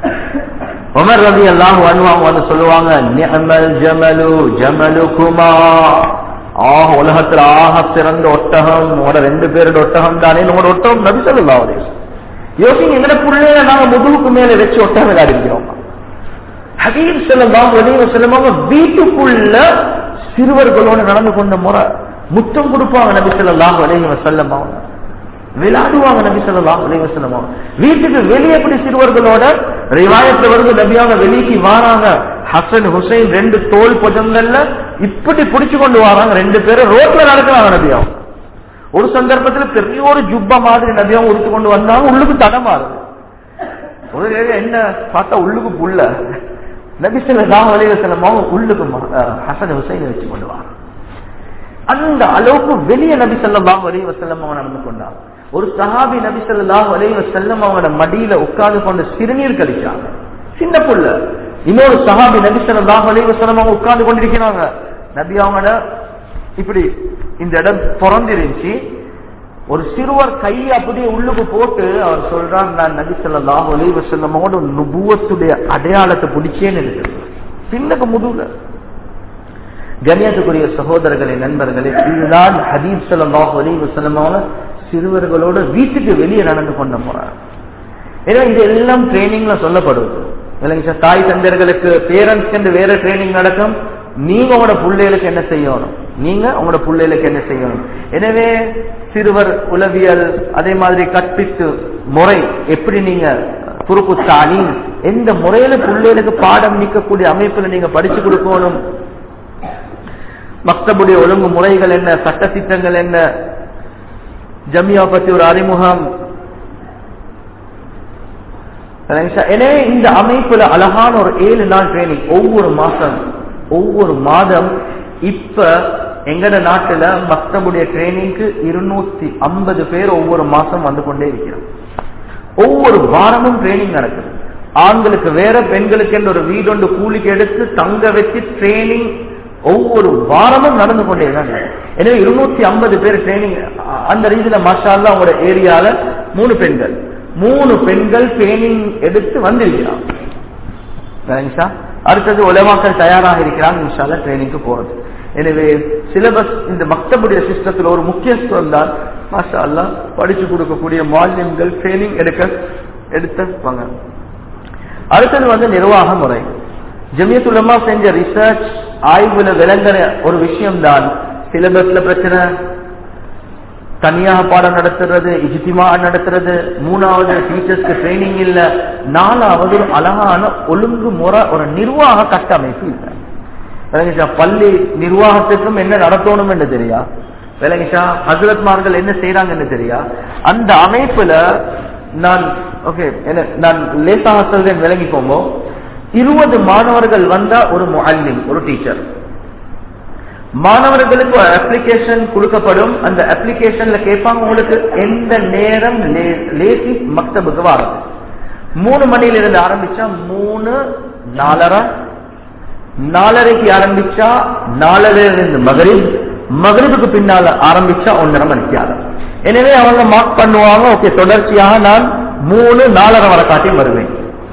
Speaker 1: உமர் ரவி எல்லாம் வருவாங்க வந்து சொல்லுவாங்க நிஅமல் ஜமலு ஜமலுக்குமா ஆஹ் உலகத்துல ஆக சிறந்த ஒட்டகம் உங்களோட ரெண்டு பேரோட ஒட்டகம் தானே உங்களோட ஒட்டகம் நபி சொல்லலாம் அவரே யோசிங்க எங்கட பிள்ளைய நாங்க முதுகுக்கு மேல வச்சு ஒட்டகம் விளையாடி இருக்கிறோம் ஹபீப் செல்லம் வெளியே செல்லுவாங்க வீட்டுக்குள்ள சிறுவர்களோட நடந்து கொண்ட முறை முத்தம் கொடுப்பாங்க நபி ஸல்லல்லாஹு அலைஹி வஸல்லம் அவங்க விளையாடுவாங்க நபி ஸல்லல்லாஹு அலைஹி வஸல்லம் அவங்க வீட்டுக்கு வெளியே எப்படி சிறுவர்களோட ரிவாயத்துல வருது நபி அவங்க வெளியே வாராங்க ஹசன் ஹுசைன் ரெண்டு தோல் புஜங்கள்ல இப்படி பிடிச்சு கொண்டு வராங்க ரெண்டு பேரும் ரோட்ல நடக்கிறாங்க நபி அவங்க ஒரு சந்தர்ப்பத்துல பெரிய ஒரு ஜுப்பா மாதிரி நபி அவங்க உடுத்து கொண்டு வந்தாங்க உள்ளுக்கு தடமாறுது ஒரு ஏரியா என்ன பார்த்தா உள்ளுக்கு புள்ள நபி ஸல்லல்லாஹு அலைஹி வஸல்லம் அவங்க உள்ளுக்கு ம- அஹ் ஹசன் ஹுசைனை வச்சு கொண்டு வராங்க அந்த அளவுக்கு வெளியே நபி ஸல்லல்லாஹு அலைஹி வஸல்லம் அவங்க நடந்து கொண்டாங்க ஒரு சஹாபி நபி ஸல்லல்லாஹு அலைஹி வஸல்லம் அவங்களோட மடியில உட்கார்ந்து கொண்டு சிறுநீர் கழிச்சாங்க சின்ன புள்ள இன்னொரு சஹாபி நபி ஸல்லல்லாஹு அலைஹி வஸல்லம் அவங்க உட்கார்ந்து கொண்டிருக்கிறாங்க நபி அவங்களோட இப்படி இந்த இடம் பிறந்திருந்துச்சு ஒரு சிறுவர் கையை அப்படியே உள்ளுக்கு போட்டு அவர் சொல்றார் நான் நபி ஸல்லல்லாஹு அலைஹி வஸல்லம் அவங்களோட நுபுவத்துடைய அடையாளத்தை பிடிச்சேன்னு இருக்கு பின்னுக்கு முதுகுல கண்ணியத்துக்குரிய சகோதரர்களே நண்பர்களே இதுதான் ஹதீப் ஸல்லல்லாஹு அலைஹி வஸல்லம் அவங்க சிறுவர்களோட வீட்டுக்கு வெளியே நடந்து கொண்டு போறாங்க ஏன்னா இது எல்லாம் ட்ரைனிங்ல சொல்லப்படுது இல்லைங்க சார் தாய் தந்தையர்களுக்கு பேரண்ட்ஸ் என்று வேற ட்ரைனிங் நடக்கும் நீங்க உங்களோட பிள்ளைகளுக்கு என்ன செய்யணும் நீங்க உங்களோட பிள்ளைகளுக்கு என்ன செய்யணும் எனவே சிறுவர் உளவியல் அதே மாதிரி கற்பித்து முறை எப்படி நீங்க துருப்பு தாலீம் எந்த முறையில பிள்ளைகளுக்கு பாடம் நீக்கக்கூடிய அமைப்புல நீங்க படிச்சு கொடுக்கணும் மக்தபுடைய ஒழுங்கு முறைகள் என்ன சட்ட திட்டங்கள் என்ன ஜமியா பத்தி ஒரு அறிமுகம் எனவே இந்த அமைப்புல அழகான ஒரு ஏழு நாள் ட்ரைனிங் ஒவ்வொரு மாசம் ஒவ்வொரு மாதம் இப்ப எங்கட நாட்டுல மக்தபுடைய ட்ரைனிங்க்கு இருநூத்தி ஐம்பது பேர் ஒவ்வொரு மாசம் வந்து கொண்டே இருக்கிறோம் ஒவ்வொரு வாரமும் ட்ரைனிங் நடக்குது ஆண்களுக்கு வேற பெண்களுக்கு என்று ஒரு வீடொண்டு கூலிக்கு எடுத்து தங்க வச்சு ட்ரைனிங் ஒவ்வொரு வாரமும் நடந்து கொண்டே தான் இருக்கு. எனவே இருநூத்தி ஐம்பது பேர் ட்ரைனிங் அந்த ரீதியில மாஷால்லா அவங்களோட ஏரியால மூணு பெண்கள் மூணு பெண்கள் ட்ரைனிங் எடுத்து வந்திருக்கிறாங்க சரிங்களா? அடுத்தது உலமாக்கள் தயாராக இருக்கிறாங்க இன்ஷால்லா ட்ரைனிங்க்கு போறது எனவே சிலபஸ் இந்த மக்தபுடைய சிஸ்டத்துல ஒரு முக்கியத்துவம் தான் மாஷா அல்லா படிச்சு கொடுக்கக்கூடிய மானியங்கள் ட்ரைனிங் எடுக்க எடுத்துவாங்க அடுத்தது வந்து நிர்வாக முறை ஜமியத்துலமா செஞ்ச ரிசர்ச் ஆய்வுல விளங்குற ஒரு விஷயம் தான் சிலபஸ்ல பிரச்சனை தனியாக பாடம் நடத்துறது இஜித்திமா நடத்துறது மூணாவது டீச்சர்ஸ்க்கு ட்ரைனிங் இல்ல நாலாவது ஒரு அழகான ஒழுங்கு முறை ஒரு நிர்வாக கட்டமைப்பு இல்லை விளங்கிச்சா பள்ளி நிர்வாகத்துக்கும் என்ன நடத்தணும் என்று தெரியா விளங்கிச்சா ஹசரத்மார்கள் என்ன செய்யறாங்கன்னு தெரியா அந்த அமைப்புல நான் ஓகே நான் லேசாக சொல்றேன் விளங்கிக்கோங்க இருபது மாணவர்கள் வந்தா ஒரு முஅல்லிம் ஒரு டீச்சர் மாணவர்களுக்கு ஒரு அப்ளிகேஷன் கொடுக்கப்படும் அந்த அப்ளிகேஷன்ல கேட்பாங்க உங்களுக்கு எந்த நேரம் லேசி மக்தபுக்கு வாரது மூணு மணியில இருந்து ஆரம்பிச்சா மூணு நாலரை நாலரைக்கு ஆரம்பிச்சா நாலரை இருந்து மகரிப் மகரிபுக்கு பின்னால ஆரம்பிச்சா ஒன்றரை மணிக்கு ஆகும் எனவே அவங்க மார்க் பண்ணுவாங்க ஓகே தொடர்ச்சியாக நான் மூணு நாலரை வரை காட்டி வருவேன்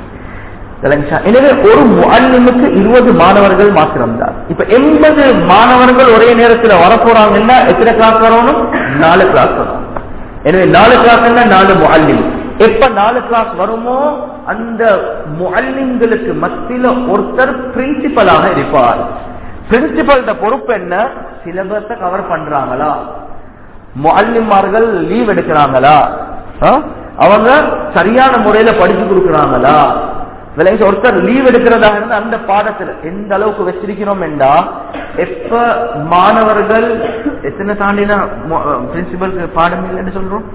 Speaker 1: எனவே ஒரு முஅல்லிமுக்கு இருபது மாணவர்கள் மாத்திரம்தான் இப்ப எண்பது மாணவர்கள் ஒரே நேரத்தில் வரப்போறாங்கன்னா எத்தனை கிளாஸ் வரணும் நாலு கிளாஸ் வரும் எனவே நாலு கிளாஸ் நாலு முஅல்லிம் எப்ப நாலு கிளாஸ் வருமோ அந்த முஅல்லிம்களுக்கு மத்தியில ஒருத்தர் பிரின்சிபலாக இருப்பார் பிரின்சிபல்ட பொறுப்பு என்ன சிலபஸ கவர் பண்றாங்களா முஅல்லிமார்கள் லீவ் எடுக்கிறாங்களா அவங்க சரியான முறையில படிச்சு கொடுக்கறாங்களா விளைஞ்ச ஒருத்தர் லீவ் எடுக்கிறதாக இருந்தா அந்த பாடத்துல எந்த அளவுக்கு வச்சிருக்கிறோம் என்றா எப்ப மாணவர்கள் எத்தனை தாண்டினா பிரின்சிபலுக்கு பாடம் இல்லைன்னு சொல்றோம்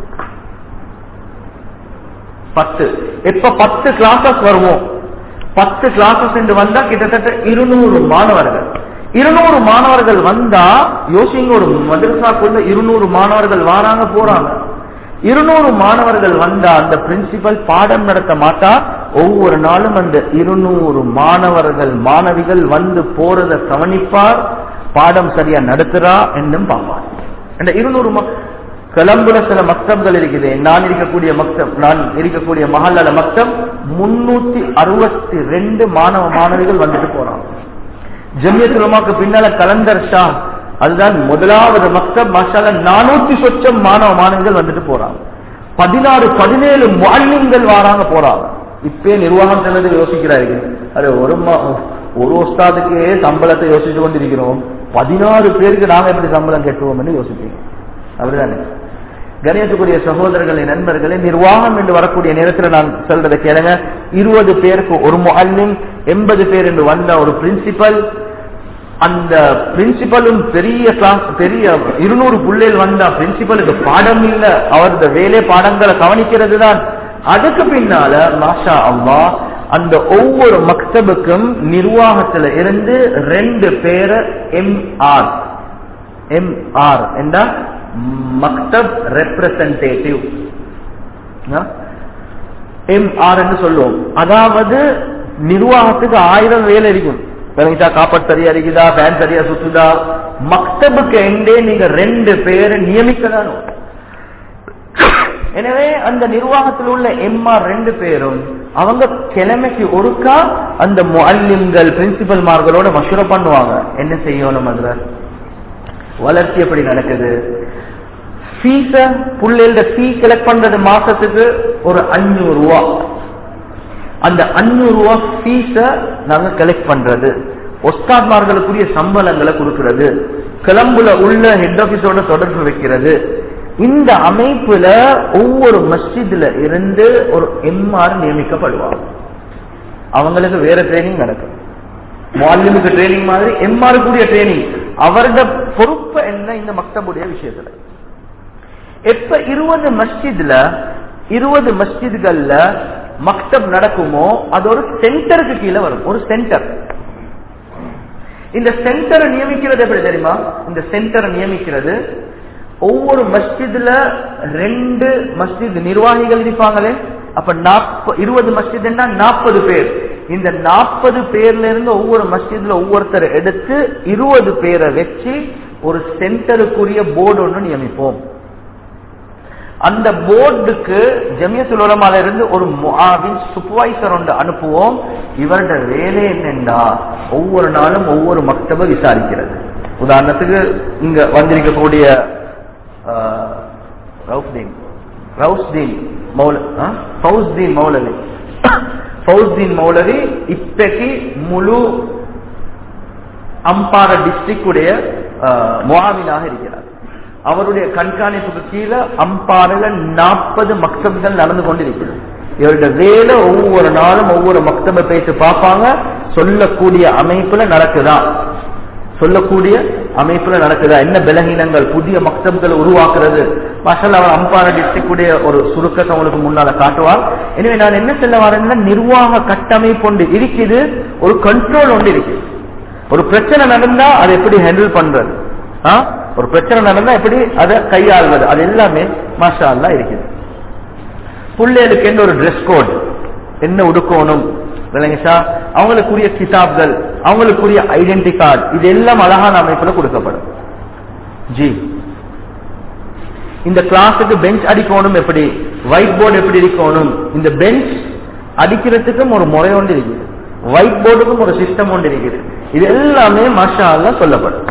Speaker 1: பத்து எப்ப பத்து கிளாஸஸ் வருவோம் பத்து கிளாஸஸ் என்று வந்தா கிட்டத்தட்ட இருநூறு மாணவர்கள் இருநூறு மாணவர்கள் வந்தா யோசிங்க ஒரு மதரசாக்குள்ள இருநூறு மாணவர்கள் வராங்க போறாங்க இருநூறு மாணவர்கள் வந்தா அந்த பிரின்சிபல் பாடம் நடத்த மாட்டா ஒவ்வொரு நாளும் அந்த இருநூறு மாணவர்கள் மாணவிகள் வந்து போறத கவனிப்பார் பாடம் சரியா நடத்துறா என்றும் பார்ப்பார் இந்த இருநூறு கிளம்புல சில மக்தம்கள் இருக்குது நான் இருக்கக்கூடிய மக்தம் நான் இருக்கக்கூடிய மகாலல மக்தம் முன்னூத்தி அறுபத்தி ரெண்டு மாணவ மாணவிகள் வந்துட்டு போறாங்க ஜமியத்துலமாக்கு பின்னால கலந்தர் ஷா அதுதான் முதலாவது மக்தப் மாஷால நானூத்தி சொச்சம் மாணவ மாணவிகள் வந்துட்டு போறாங்க பதினாறு பதினேழு மாநிலங்கள் வராங்க போறாங்க இப்பே நிர்வாகம் செல்லது யோசிக்கிறார்கள் அது ஒரு ஒரு ஒஸ்தாதுக்கே சம்பளத்தை யோசிச்சு கொண்டிருக்கிறோம் பதினாறு பேருக்கு நாங்க எப்படி சம்பளம் கட்டுவோம்னு யோசிப்பீங்க அப்படிதானே கணேசக்குரிய சகோதரர்களே நண்பர்களே நிர்வாகம் என்று வரக்கூடிய நேரத்தில் நான் சொல்றதை கேளுங்க இருபது பேருக்கு ஒரு முஅல்லிம் எண்பது பேர் என்று வந்த ஒரு பிரின்சிபல் அந்த பிரின்சிபலும் பெரிய கிளாஸ் பெரிய இருநூறு புள்ளைகள் வந்தா பிரின்சிபலுக்கு பாடம் இல்ல அவரது வேலை பாடங்களை கவனிக்கிறது தான் அதுக்கு பின்னால மாஷா அம்மா அந்த ஒவ்வொரு மக்தபுக்கும் நிர்வாகத்துல இருந்து ரெண்டு பேரை எம்ஆர் எம்ஆர் என்றா மக்தப் ரெப்ரசன்டேட்டிவ் எம்ஆர் என்று சொல்லுவோம் அதாவது நிர்வாகத்துக்கு ஆயிரம் வேலை இருக்கும் விளங்கிட்டா காப்பாட் சரியா இருக்குதா ஃபேன் சரியா சுத்துதா மக்தபுக்கு எண்டே நீங்க ரெண்டு பேரை நியமிக்கதான் எனவே அந்த நிர்வாகத்தில் உள்ள எம்ஆர் ரெண்டு பேரும் அவங்க கிழமைக்கு ஒருக்கா அந்த முல்லிம்கள் பிரின்சிபல்மார்களோட மஷூர பண்ணுவாங்க என்ன செய்யணும் அதுல வளர்ச்சி எப்படி நடக்குது ஃபீஸ புள்ளையோட ஃபீ கலெக்ட் பண்றது மாசத்துக்கு ஒரு அஞ்சூறு ரூபா அந்த அஞ்சூறு ரூபா ஃபீஸ நாங்க கலெக்ட் பண்றது ஒஸ்தாத்மார்களுக்குரிய சம்பளங்களை கொடுக்கிறது கிளம்புல உள்ள ஹெட் ஆபீஸோட தொடர்பு வைக்கிறது இந்த அமைப்புல ஒவ்வொரு மஸ்ஜித்ல இருந்து ஒரு எம்ஆர் நியமிக்கப்படுவாங்க அவங்களுக்கு வேற ட்ரைனிங் நடக்கும் மாலிமுக்கு ட்ரைனிங் மாதிரி எம்ஆர் கூடிய ட்ரைனிங் அவரோட பொறுப்பு என்ன இந்த மக்தபுடைய விஷயத்துல எப்ப இருபது மஸ்ஜித்ல இருபது மஸ்ஜித்கள்ல மக்தப் நடக்குமோ அது ஒரு சென்டருக்கு கீழே வரும் ஒரு சென்டர் இந்த சென்டரை நியமிக்கிறது எப்படி தெரியுமா இந்த சென்டரை நியமிக்கிறது ஒவ்வொரு மஸ்ஜித்ல ரெண்டு மஸ்ஜித் நிர்வாகிகள் இருப்பாங்களே அப்ப நாற்ப இருபது மஸ்ஜித்னா நாற்பது பேர் இந்த நாற்பது பேர்ல இருந்து ஒவ்வொரு மஸ்ஜித்ல ஒவ்வொருத்தர் எடுத்து இருபது பேரை வச்சு ஒரு சென்டருக்குரிய போர்டு ஒன்று நியமிப்போம் அந்த போர்டுக்கு ஜமியத்துல் உலமால இருந்து ஒரு முஆவின் சூப்பர்வைசர் ஒன்று அனுப்புவோம் இவரோட வேலை என்னென்றா ஒவ்வொரு நாளும் ஒவ்வொரு மக்தப விசாரிக்கிறது உதாரணத்துக்கு இங்க வந்திருக்கக்கூடிய ரவுஸ்தீன் ரவுஸ்தீன் மௌல ஃபவுஸ்தீன் மௌலவி ஃபவுஸ்தீன் மௌலவி இப்பைக்கு முழு அம்பார டிஸ்ட்ரிக்ட் உடைய முகாமினாக இருக்கிறார் அவருடைய கண்காணிப்புக்கு கீழே அம்பாறையில நாற்பது மக்தப்கள் நடந்து கொண்டிருக்கிறது இவருடைய வேலை ஒவ்வொரு நாளும் ஒவ்வொரு மக்தப பேசி பார்ப்பாங்க சொல்லக்கூடிய அமைப்புல நடக்குதா சொல்லக்கூடிய அமைப்புல நடக்குதா என்ன பலகீனங்கள் புதிய மக்தப்களை உருவாக்குறது மசால் அவர் அம்பார டிஸ்ட்ரிக்டுடைய ஒரு சுருக்கத்தை உங்களுக்கு முன்னால காட்டுவார் எனவே நான் என்ன சொல்ல வரேன்னா நிர்வாக கட்டமைப்பு ஒன்று இருக்குது ஒரு கண்ட்ரோல் ஒன்று இருக்குது ஒரு பிரச்சனை நடந்தா அதை எப்படி ஹேண்டில் பண்றது ஒரு பிரச்சனை நடந்தா எப்படி அதை கையாள்வது அது எல்லாமே மாஷா அல்லா இருக்குது பிள்ளைகளுக்கு என்ன ஒரு ட்ரெஸ் கோட் என்ன உடுக்கணும் விளங்கிச்சா அவங்களுக்குரிய கிதாப்கள் அவங்களுக்குரிய ஐடென்டி கார்டு இது எல்லாம் அழகான அமைப்புல கொடுக்கப்படும் ஜி இந்த கிளாஸுக்கு பெஞ்ச் அடிக்கணும் எப்படி ஒயிட் போர்டு எப்படி இருக்கணும் இந்த பெஞ்ச் அடிக்கிறதுக்கும் ஒரு முறை ஒன்று இருக்குது ஒயிட் போர்டுக்கும் ஒரு சிஸ்டம் ஒன்று இருக்குது இது எல்லாமே மாஷா அல்லா சொல்லப்படும்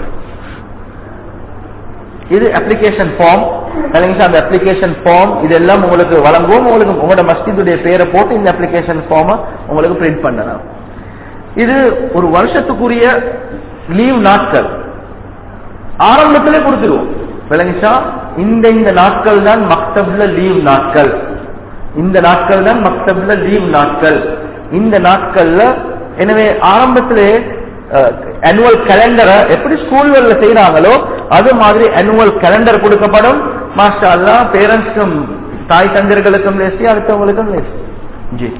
Speaker 1: இது அப்ளிகேஷன் ஃபார்ம் அந்த அப்ளிகேஷன் ஃபார்ம் இதெல்லாம் உங்களுக்கு வழங்குவோம் உங்களுக்கு உங்களோட மஸ்ஜிதுடைய பேரை போட்டு இந்த அப்ளிகேஷன் ஃபார்மை உங்களுக்கு பிரிண்ட் பண்ணலாம் இது ஒரு வருஷத்துக்குரிய லீவ் நாட்கள் ஆரம்பத்திலே கொடுத்துருவோம் விளங்கிச்சா இந்த இந்த நாட்கள் தான் மக்தப்ல லீவ் நாட்கள் இந்த நாட்கள் தான் மக்தப்ல லீவ் நாட்கள் இந்த நாட்கள்ல எனவே ஆரம்பத்திலே அனுவல் கேலண்டரை எப்படி ஸ்கூல்கள்ல செய்யறாங்களோ அது மாதிரி அனுவல் கேலண்டர் கொடுக்கப்படும் மாஷா அல்லா பேரண்ட்ஸ்க்கும் தாய் தந்தர்களுக்கும் லேசி அடுத்தவங்களுக்கும் லேசி ஜி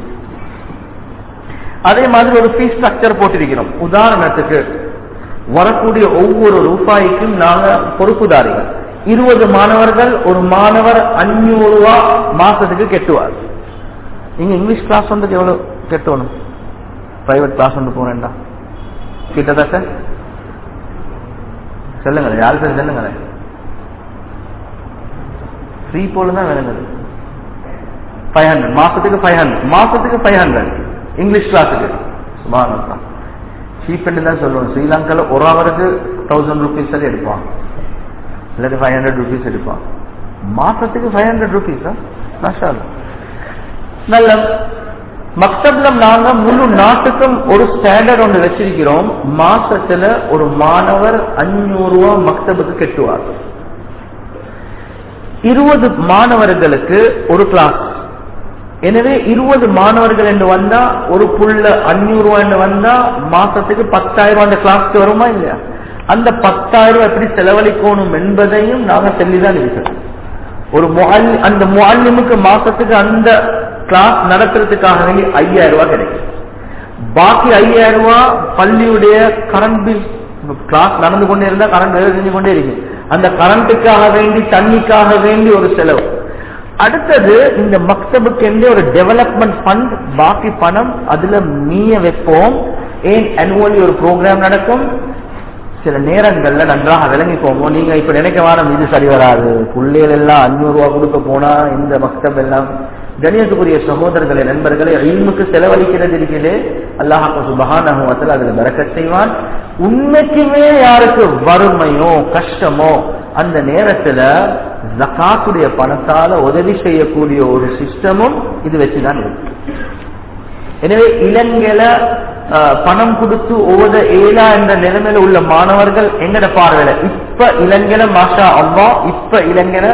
Speaker 1: அதே மாதிரி ஒரு ஃபீஸ் ஸ்ட்ரக்சர் போட்டிருக்கிறோம் உதாரணத்துக்கு வரக்கூடிய ஒவ்வொரு ரூபாய்க்கும் நாங்க பொறுப்புதாரிகள் இருபது மாணவர்கள் ஒரு மாணவர் அஞ்சூறு ரூபா மாசத்துக்கு கெட்டுவார் நீங்க இங்கிலீஷ் கிளாஸ் வந்து எவ்வளவு கெட்டணும் பிரைவேட் கிளாஸ் வந்து போனேன்டா கிட்டத்தட்ட சொல்லுங்களேன் யாரு பேர் சொல்லுங்களேன் ஃப்ரீ போல தான் விளங்குது ஃபைவ் ஹண்ட்ரட் மாசத்துக்கு ஃபைவ் ஹண்ட்ரட் மாசத்துக்கு ஃபைவ் ஹண்ட்ரட் இங்கிலீஷ் கிளாஸுக்கு சுபானம் சீப் தான் சொல்லுவோம் ஸ்ரீலங்கால ஒரு ஹவருக்கு தௌசண்ட் ருபீஸ் தான் எடுப்பான் இல்லாட்டி ஃபைவ் ஹண்ட்ரட் ருபீஸ் எடுப்பான் மாசத்துக்கு ஃபைவ் ஹண்ட்ரட் ருபீஸா நஷ்டம் நல்ல மக்தப்ல நாங்க முழு நாட்டுக்கும் ஒரு ஸ்டாண்டர்ட் ஒன்று வச்சிருக்கிறோம் மாசத்துல ஒரு மாணவர் அஞ்சூறு ரூபாய் மக்தபுக்கு கெட்டுவார் இருபது மாணவர்களுக்கு ஒரு கிளாஸ் எனவே இருபது மாணவர்கள் என்று வந்தா ஒரு புள்ள அஞ்சூறு ரூபாய் என்று வந்தா மாசத்துக்கு பத்தாயிரம் ரூபாய் அந்த கிளாஸ்க்கு வருமா இல்லையா அந்த பத்தாயிரம் ரூபாய் எப்படி செலவழிக்கணும் என்பதையும் நாங்க சொல்லிதான் இருக்கிறோம் ஒரு முஅல் அந்த முஅல்லிமுக்கு மாசத்துக்கு அந்த கிளாஸ் நடத்துறதுக்காக வேண்டி ஐயாயிரம் ரூபாய் கிடைக்கும் பாக்கி ஐயாயிரம் ரூபாய் பள்ளியுடைய கரண்ட் பில் கிளாஸ் நடந்து கொண்டே இருந்தா கரண்ட் வேலை செஞ்சு கொண்டே இருக்கு அந்த கரண்ட்டுக்காக வேண்டி தண்ணிக்காக வேண்டி ஒரு செலவு அடுத்தது இந்த மக்தபுக்கு என்று ஒரு டெவலப்மெண்ட் ஃபண்ட் பாக்கி பணம் அதுல மீய வைப்போம் ஏன் அனுவலி ஒரு ப்ரோக்ராம் நடக்கும் சில நேரங்கள்ல நன்றாக விளங்கிக்கோங்க நீங்க இப்ப நினைக்க வாரம் இது சரி வராது பிள்ளைகள் எல்லாம் அஞ்சூறு ரூபா கொடுக்க போனா இந்த மக்தப் எல்லாம் கணியத்துக்குரிய சகோதரர்களை நண்பர்களை இல்முக்கு செலவழிக்கிறது இருக்குது அல்லாஹாக்கு சுபகானகத்தில் அதுல பறக்க செய்வான் உண்மைக்குமே யாருக்கு வறுமையோ கஷ்டமோ அந்த நேரத்துல ஜக்காத்துடைய பணத்தால உதவி செய்யக்கூடிய ஒரு சிஸ்டமும் இது வச்சுதான் இருக்கு எனவே இலங்கையில பணம் கொடுத்து ஓத ஏலா என்ற நிலைமையில உள்ள மாணவர்கள் எங்கட பார்வையில இப்ப இலங்கையில மாஷா அவ்வா இப்ப இலங்கையில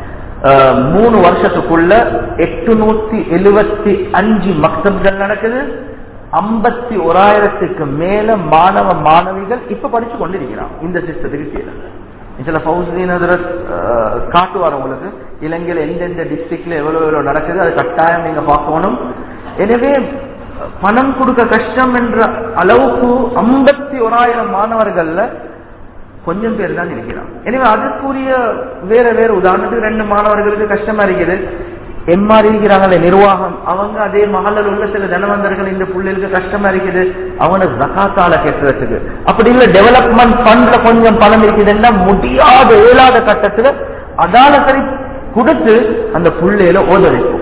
Speaker 1: மூணு வருஷத்துக்குள்ள எட்டுநூத்தி எழுபத்தி அஞ்சு மக்தப்கள் நடக்குது ஐம்பத்தி ஓராயிரத்துக்கு மேல மாணவ மாணவிகள் இப்ப படிச்சு கொண்டிருக்கிறான் இந்த சிஸ்டத்துக்கு கீழே சில ஃபவுசீன் காட்டுவார் உங்களுக்கு இலங்கையில எந்தெந்த டிஸ்ட்ரிக்ட்ல எவ்வளவு எவ்வளவு நடக்குது அது கட்டாயம் நீங்க பார்க்கணும் எனவே பணம் கொடுக்க கஷ்டம் என்ற அளவுக்கு ஐம்பத்தி ஓராயிரம் மாணவர்கள்ல கொஞ்சம் பேர் தான் இருக்கிறான் எனவே அதுக்குரிய வேற வேற உதாரணத்துக்கு ரெண்டு மாணவர்களுக்கு கஷ்டமா இருக்குது எம்ஆர் இருக்கிறாங்களே நிர்வாகம் அவங்க அதே மகளில் உள்ள சில தனவந்தர்கள் இந்த பிள்ளைகளுக்கு கஷ்டமா இருக்குது அவனை ஜகாத்தால கெட்டுறதுக்கு அப்படி இல்ல டெவலப்மெண்ட் ஃபண்ட்ல கொஞ்சம் பணம் இருக்குதுன்னா முடியாத இயலாத கட்டத்துல அதால சரி கொடுத்து அந்த புள்ளையில ஓத வைக்கும்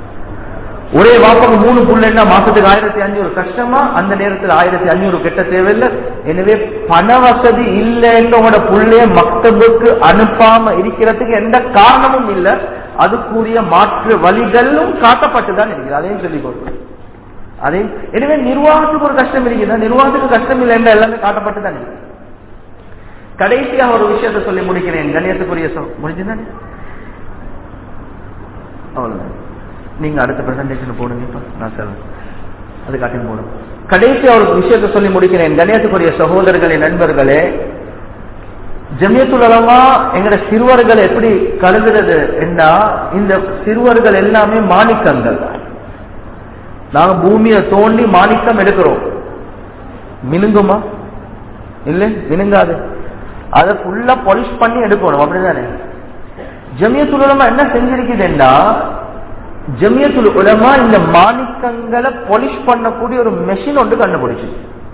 Speaker 1: ஒரே வாப்பக்கு மூணு புள்ளைன்னா மாசத்துக்கு ஆயிரத்தி அஞ்சூறு கஷ்டமா அந்த நேரத்தில் ஆயிரத்தி அஞ்சூறு கெட்ட தேவையில்லை எனவே பண வசதி இல்லைன்னு உங்களோட புள்ளைய மக்தபுக்கு அனுப்பாம இருக்கிறதுக்கு எந்த காரணமும் இல்லை அதுக்குரிய மாற்று வழிகளும் காட்டப்பட்டுதான் இருக்குது அதையும் சொல்லிக் கொடுக்கும் அதையும் எனவே நிர்வாகத்துக்கு ஒரு கஷ்டம் இருக்குது நிர்வாகத்துக்கு கஷ்டம் இல்லை என்ற எல்லாமே காட்டப்பட்டுதான் இருக்கு கடைசியாக ஒரு விஷயத்தை சொல்லி முடிக்கிறேன் கணியத்துக்குரிய முடிஞ்சுதானே அவ்வளவுதான் நீங்க அடுத்த பிரசன்டேஷன் போடுங்க இப்ப நான் சொல்றேன் அது காட்டின்னு போடும் கடைசி ஒரு விஷயத்தை சொல்லி முடிக்கிறேன் கணேசக்குரிய சகோதரர்களே நண்பர்களே ஜமியத்துலமா எங்கட சிறுவர்கள் எப்படி கருதுறது என்ன இந்த சிறுவர்கள் எல்லாமே மாணிக்கங்கள் நாங்க பூமியை தோண்டி மாணிக்கம் எடுக்கிறோம் மினுங்குமா இல்ல மினுங்காது அதை ஃபுல்லா பாலிஷ் பண்ணி எடுக்கணும் அப்படிதானே ஜமியத்துலமா என்ன செஞ்சிருக்குதுன்னா ஜமியத்துல் உலமா இந்த மாணிக்கங்களை பாலிஷ் பண்ணக்கூடிய ஒரு மெஷின் ஒன்று கண்டுபிடிச்சு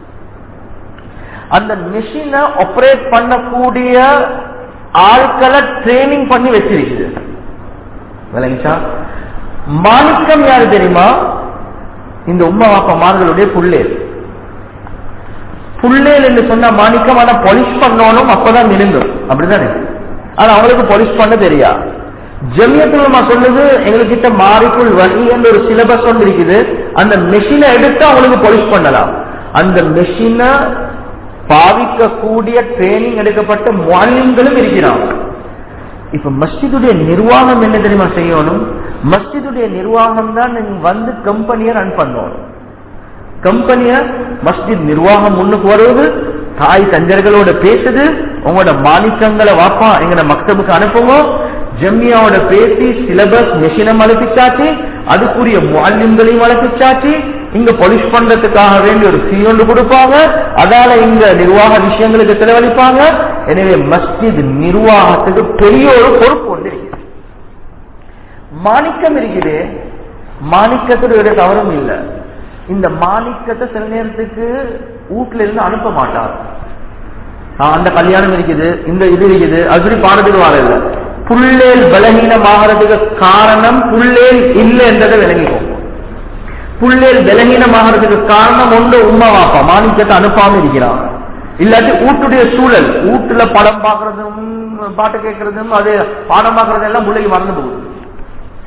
Speaker 1: அந்த மெஷினை ஆப்ரேட் பண்ணக்கூடிய ஆட்களை ட்ரைனிங் பண்ணி வச்சிருக்குது விளங்கிச்சா மாணிக்கம் யாரு தெரியுமா இந்த உம்மா வாப்பமார்களுடைய புள்ளேல் புள்ளேல் என்று சொன்ன மாணிக்கம் ஆனா பாலிஷ் பண்ணணும் அப்பதான் மினுங்கும் அப்படிதானே ஆனா அவங்களுக்கு பாலிஷ் பண்ண தெரியா ஜமியத்துலமா சொல்லுது எங்ககிட்ட மாறிக்குள் வகி என்ற ஒரு சிலபஸ் ஒன்று இருக்குது அந்த மெஷினை எடுத்து அவங்களுக்கு பாலிஷ் பண்ணலாம் அந்த மெஷினை பாவிக்கக்கூடிய ட்ரைனிங் எடுக்கப்பட்ட மாலியங்களும் இருக்கிறாங்க இப்ப மஸ்ஜிதுடைய நிர்வாகம் என்ன தெரியுமா செய்யணும் மஸ்ஜிதுடைய நிர்வாகம் தான் நீங்க வந்து கம்பெனியை ரன் பண்ணணும் கம்பெனிய மஸ்ஜித் நிர்வாகம் முன்னுக்கு வருவது தாய் தஞ்சர்களோட பேசுது உங்களோட மாணிக்கங்களை வாப்பா எங்கட மக்தபுக்கு அனுப்புங்க ஜம்மியாவோட பேசி சிலபஸ் மெஷினம் அழைப்பிச்சாச்சு அதுக்குரிய மாலியங்களையும் அழைப்பிச்சாச்சு இங்க பொலிஷ் பண்றதுக்காக வேண்டி ஒரு ஃபீ ஒன்று கொடுப்பாங்க அதால இங்க நிர்வாக விஷயங்களுக்கு செலவழிப்பாங்க எனவே மஸ்ஜித் நிர்வாகத்துக்கு பெரிய ஒரு பொறுப்பு ஒன்று இருக்கு மாணிக்கம் இருக்குது மாணிக்கத்துடைய தவறும் இல்லை இந்த மாணிக்கத்தை சில நேரத்துக்கு வீட்டுல இருந்து அனுப்ப மாட்டார் அந்த கல்யாணம் இருக்குது இந்த இது இருக்குது அப்படி பாடத்துக்கு வாழ இல்லை புள்ளேல் பலகீனமாகிறதுக்கு காரணம் புள்ளேல் இல்லை என்றதை விளங்கிக்கும் புள்ளேல் பலகீனமாகிறதுக்கு காரணம் ஒன்று உண்மை வாப்பா மாணிக்கத்தை அனுப்பாம இருக்கிறான் இல்லாட்டி வீட்டுடைய சூழல் வீட்டுல படம் பார்க்கறதும் பாட்டு கேட்கறதும் அது பாடம் பார்க்கறது எல்லாம் பிள்ளைக்கு மறந்து போகுது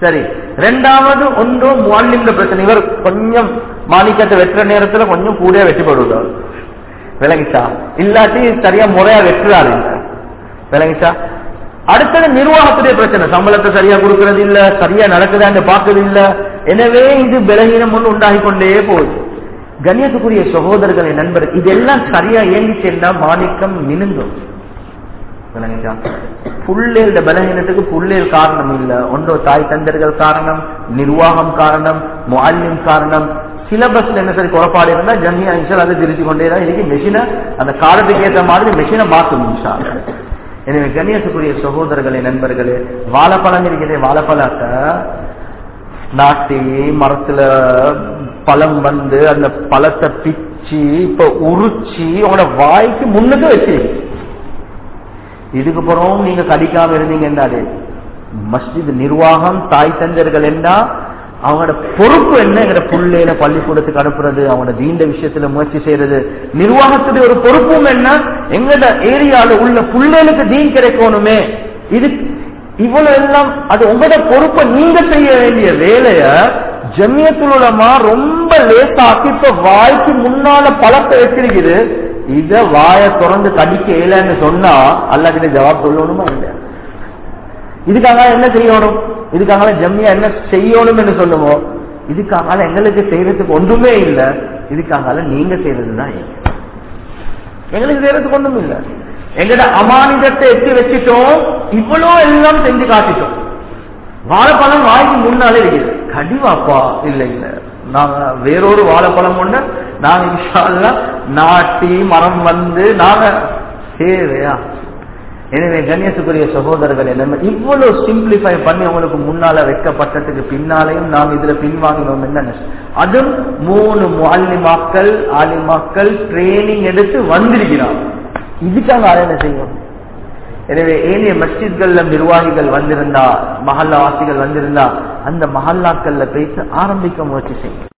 Speaker 1: சரி ரெண்டாவது ஒன்று முவாலிம்ல பிரச்சனை இவர் கொஞ்சம் மாணிக்கத்தை வெட்டுற நேரத்துல கொஞ்சம் கூட வெட்டி போடுவார் விளங்கிச்சா இல்லாட்டி சரியா முறையா வெட்டுறாரு இல்ல விளங்கிச்சா அடுத்தது நிர்வாகத்துடைய பிரச்சனை சம்பளத்தை சரியா கொடுக்கறது இல்ல சரியா நடக்குதான்னு பார்க்கறது இல்ல எனவே இது பலகீனம் ஒன்று உண்டாகி கொண்டே போகுது கண்ணியத்துக்குரிய சகோதரர்களை நண்பர் இதெல்லாம் சரியா இயங்கிச்சேன்னா மாணிக்கம் மினுங்கும் விளங்கிச்சா புள்ளேல் பலகீனத்துக்கு புள்ளேல் காரணம் இல்ல ஒன்றோ தாய் தந்தர்கள் காரணம் நிர்வாகம் காரணம் முல்லிம் காரணம் சிலபஸ்ல என்ன சரி குறைபாடு இருந்தா ஜம்மியா இன்ஷால் அதை திருத்தி கொண்டே தான் இருக்கு மெஷினை அந்த காலத்துக்கு ஏற்ற மாதிரி மெஷினை மாற்றும் இன்ஷா எனவே கண்ணியத்துக்குரிய சகோதரர்களே நண்பர்களே வாழைப்பழம் இருக்கிறதே வாழைப்பழத்தை நாட்டி மரத்துல பழம் வந்து அந்த பழத்தை பிச்சு இப்ப உரிச்சு உங்களோட வாய்க்கு முன்னுக்கு வச்சு இதுக்கு பிறகும் நீங்க கடிக்காம இருந்தீங்க என்றாலே மஸ்ஜித் நிர்வாகம் தாய் தந்தர்கள் என்ன அவங்களோட பொறுப்பு என்ன எங்கட பிள்ளையில பள்ளிக்கூடத்துக்கு அனுப்புறது அவங்களோட தீண்ட விஷயத்துல முயற்சி செய்யறது நிர்வாகத்துடைய ஒரு பொறுப்பும் என்ன எங்கட ஏரியால உள்ள பிள்ளைகளுக்கு தீன் கிடைக்கணுமே இது இவ்வளவு எல்லாம் அது உங்களோட பொறுப்பை நீங்க செய்ய வேண்டிய வேலைய ஜமியத்துலமா ரொம்ப லேசாக்கி இப்ப வாய்க்கு முன்னால பழத்தை வச்சிருக்குது இத வாய திறந்து கடிக்க இயலன்னு சொன்னா அல்லாக்கிட்ட ஜவாப் சொல்லணுமா இல்லையா இதுக்காக என்ன செய்யணும் இதுக்காக ஜம்மியா என்ன செய்யணும் என்று சொல்லுவோம் இதுக்காக எங்களுக்கு செய்யறதுக்கு ஒன்றுமே இல்லை இதுக்காக நீங்க செய்யறதுதான் எங்களுக்கு செய்யறதுக்கு ஒன்றும் இல்லை எங்கட அமானிதத்தை எத்தி வச்சுட்டோம் இவ்வளோ எல்லாம் செஞ்சு காட்டிட்டோம் வாழைப்பழம் வாய்க்கு முன்னாலே இருக்குது கடிவாப்பா இல்ல இல்ல நாங்க வேறொரு வாழைப்பழம் ஒண்ணு நாங்க இன்ஷால்லா நாட்டி மரம் வந்து நாங்க சேவையா எனவே கண்ணியத்துக்குரிய சகோதரர்கள் என்ன இவ்வளவு சிம்பிளிஃபை பண்ணி உங்களுக்கு முன்னால வைக்கப்பட்டதுக்கு பின்னாலையும் நாம் இதுல பின்வாங்கினோம் என்ன அதுவும் மூணு ஆலிமாக்கள் ஆலிமாக்கள் ட்ரைனிங் எடுத்து வந்திருக்கிறார் இதுக்காக என்ன செய்யும் எனவே ஏனைய மஸ்ஜித்கள்ல நிர்வாகிகள் வந்திருந்தா மஹல்லா வாசிகள் வந்திருந்தா அந்த மஹல்லாக்கள்ல பேச ஆரம்பிக்க முயற்சி செய்யும்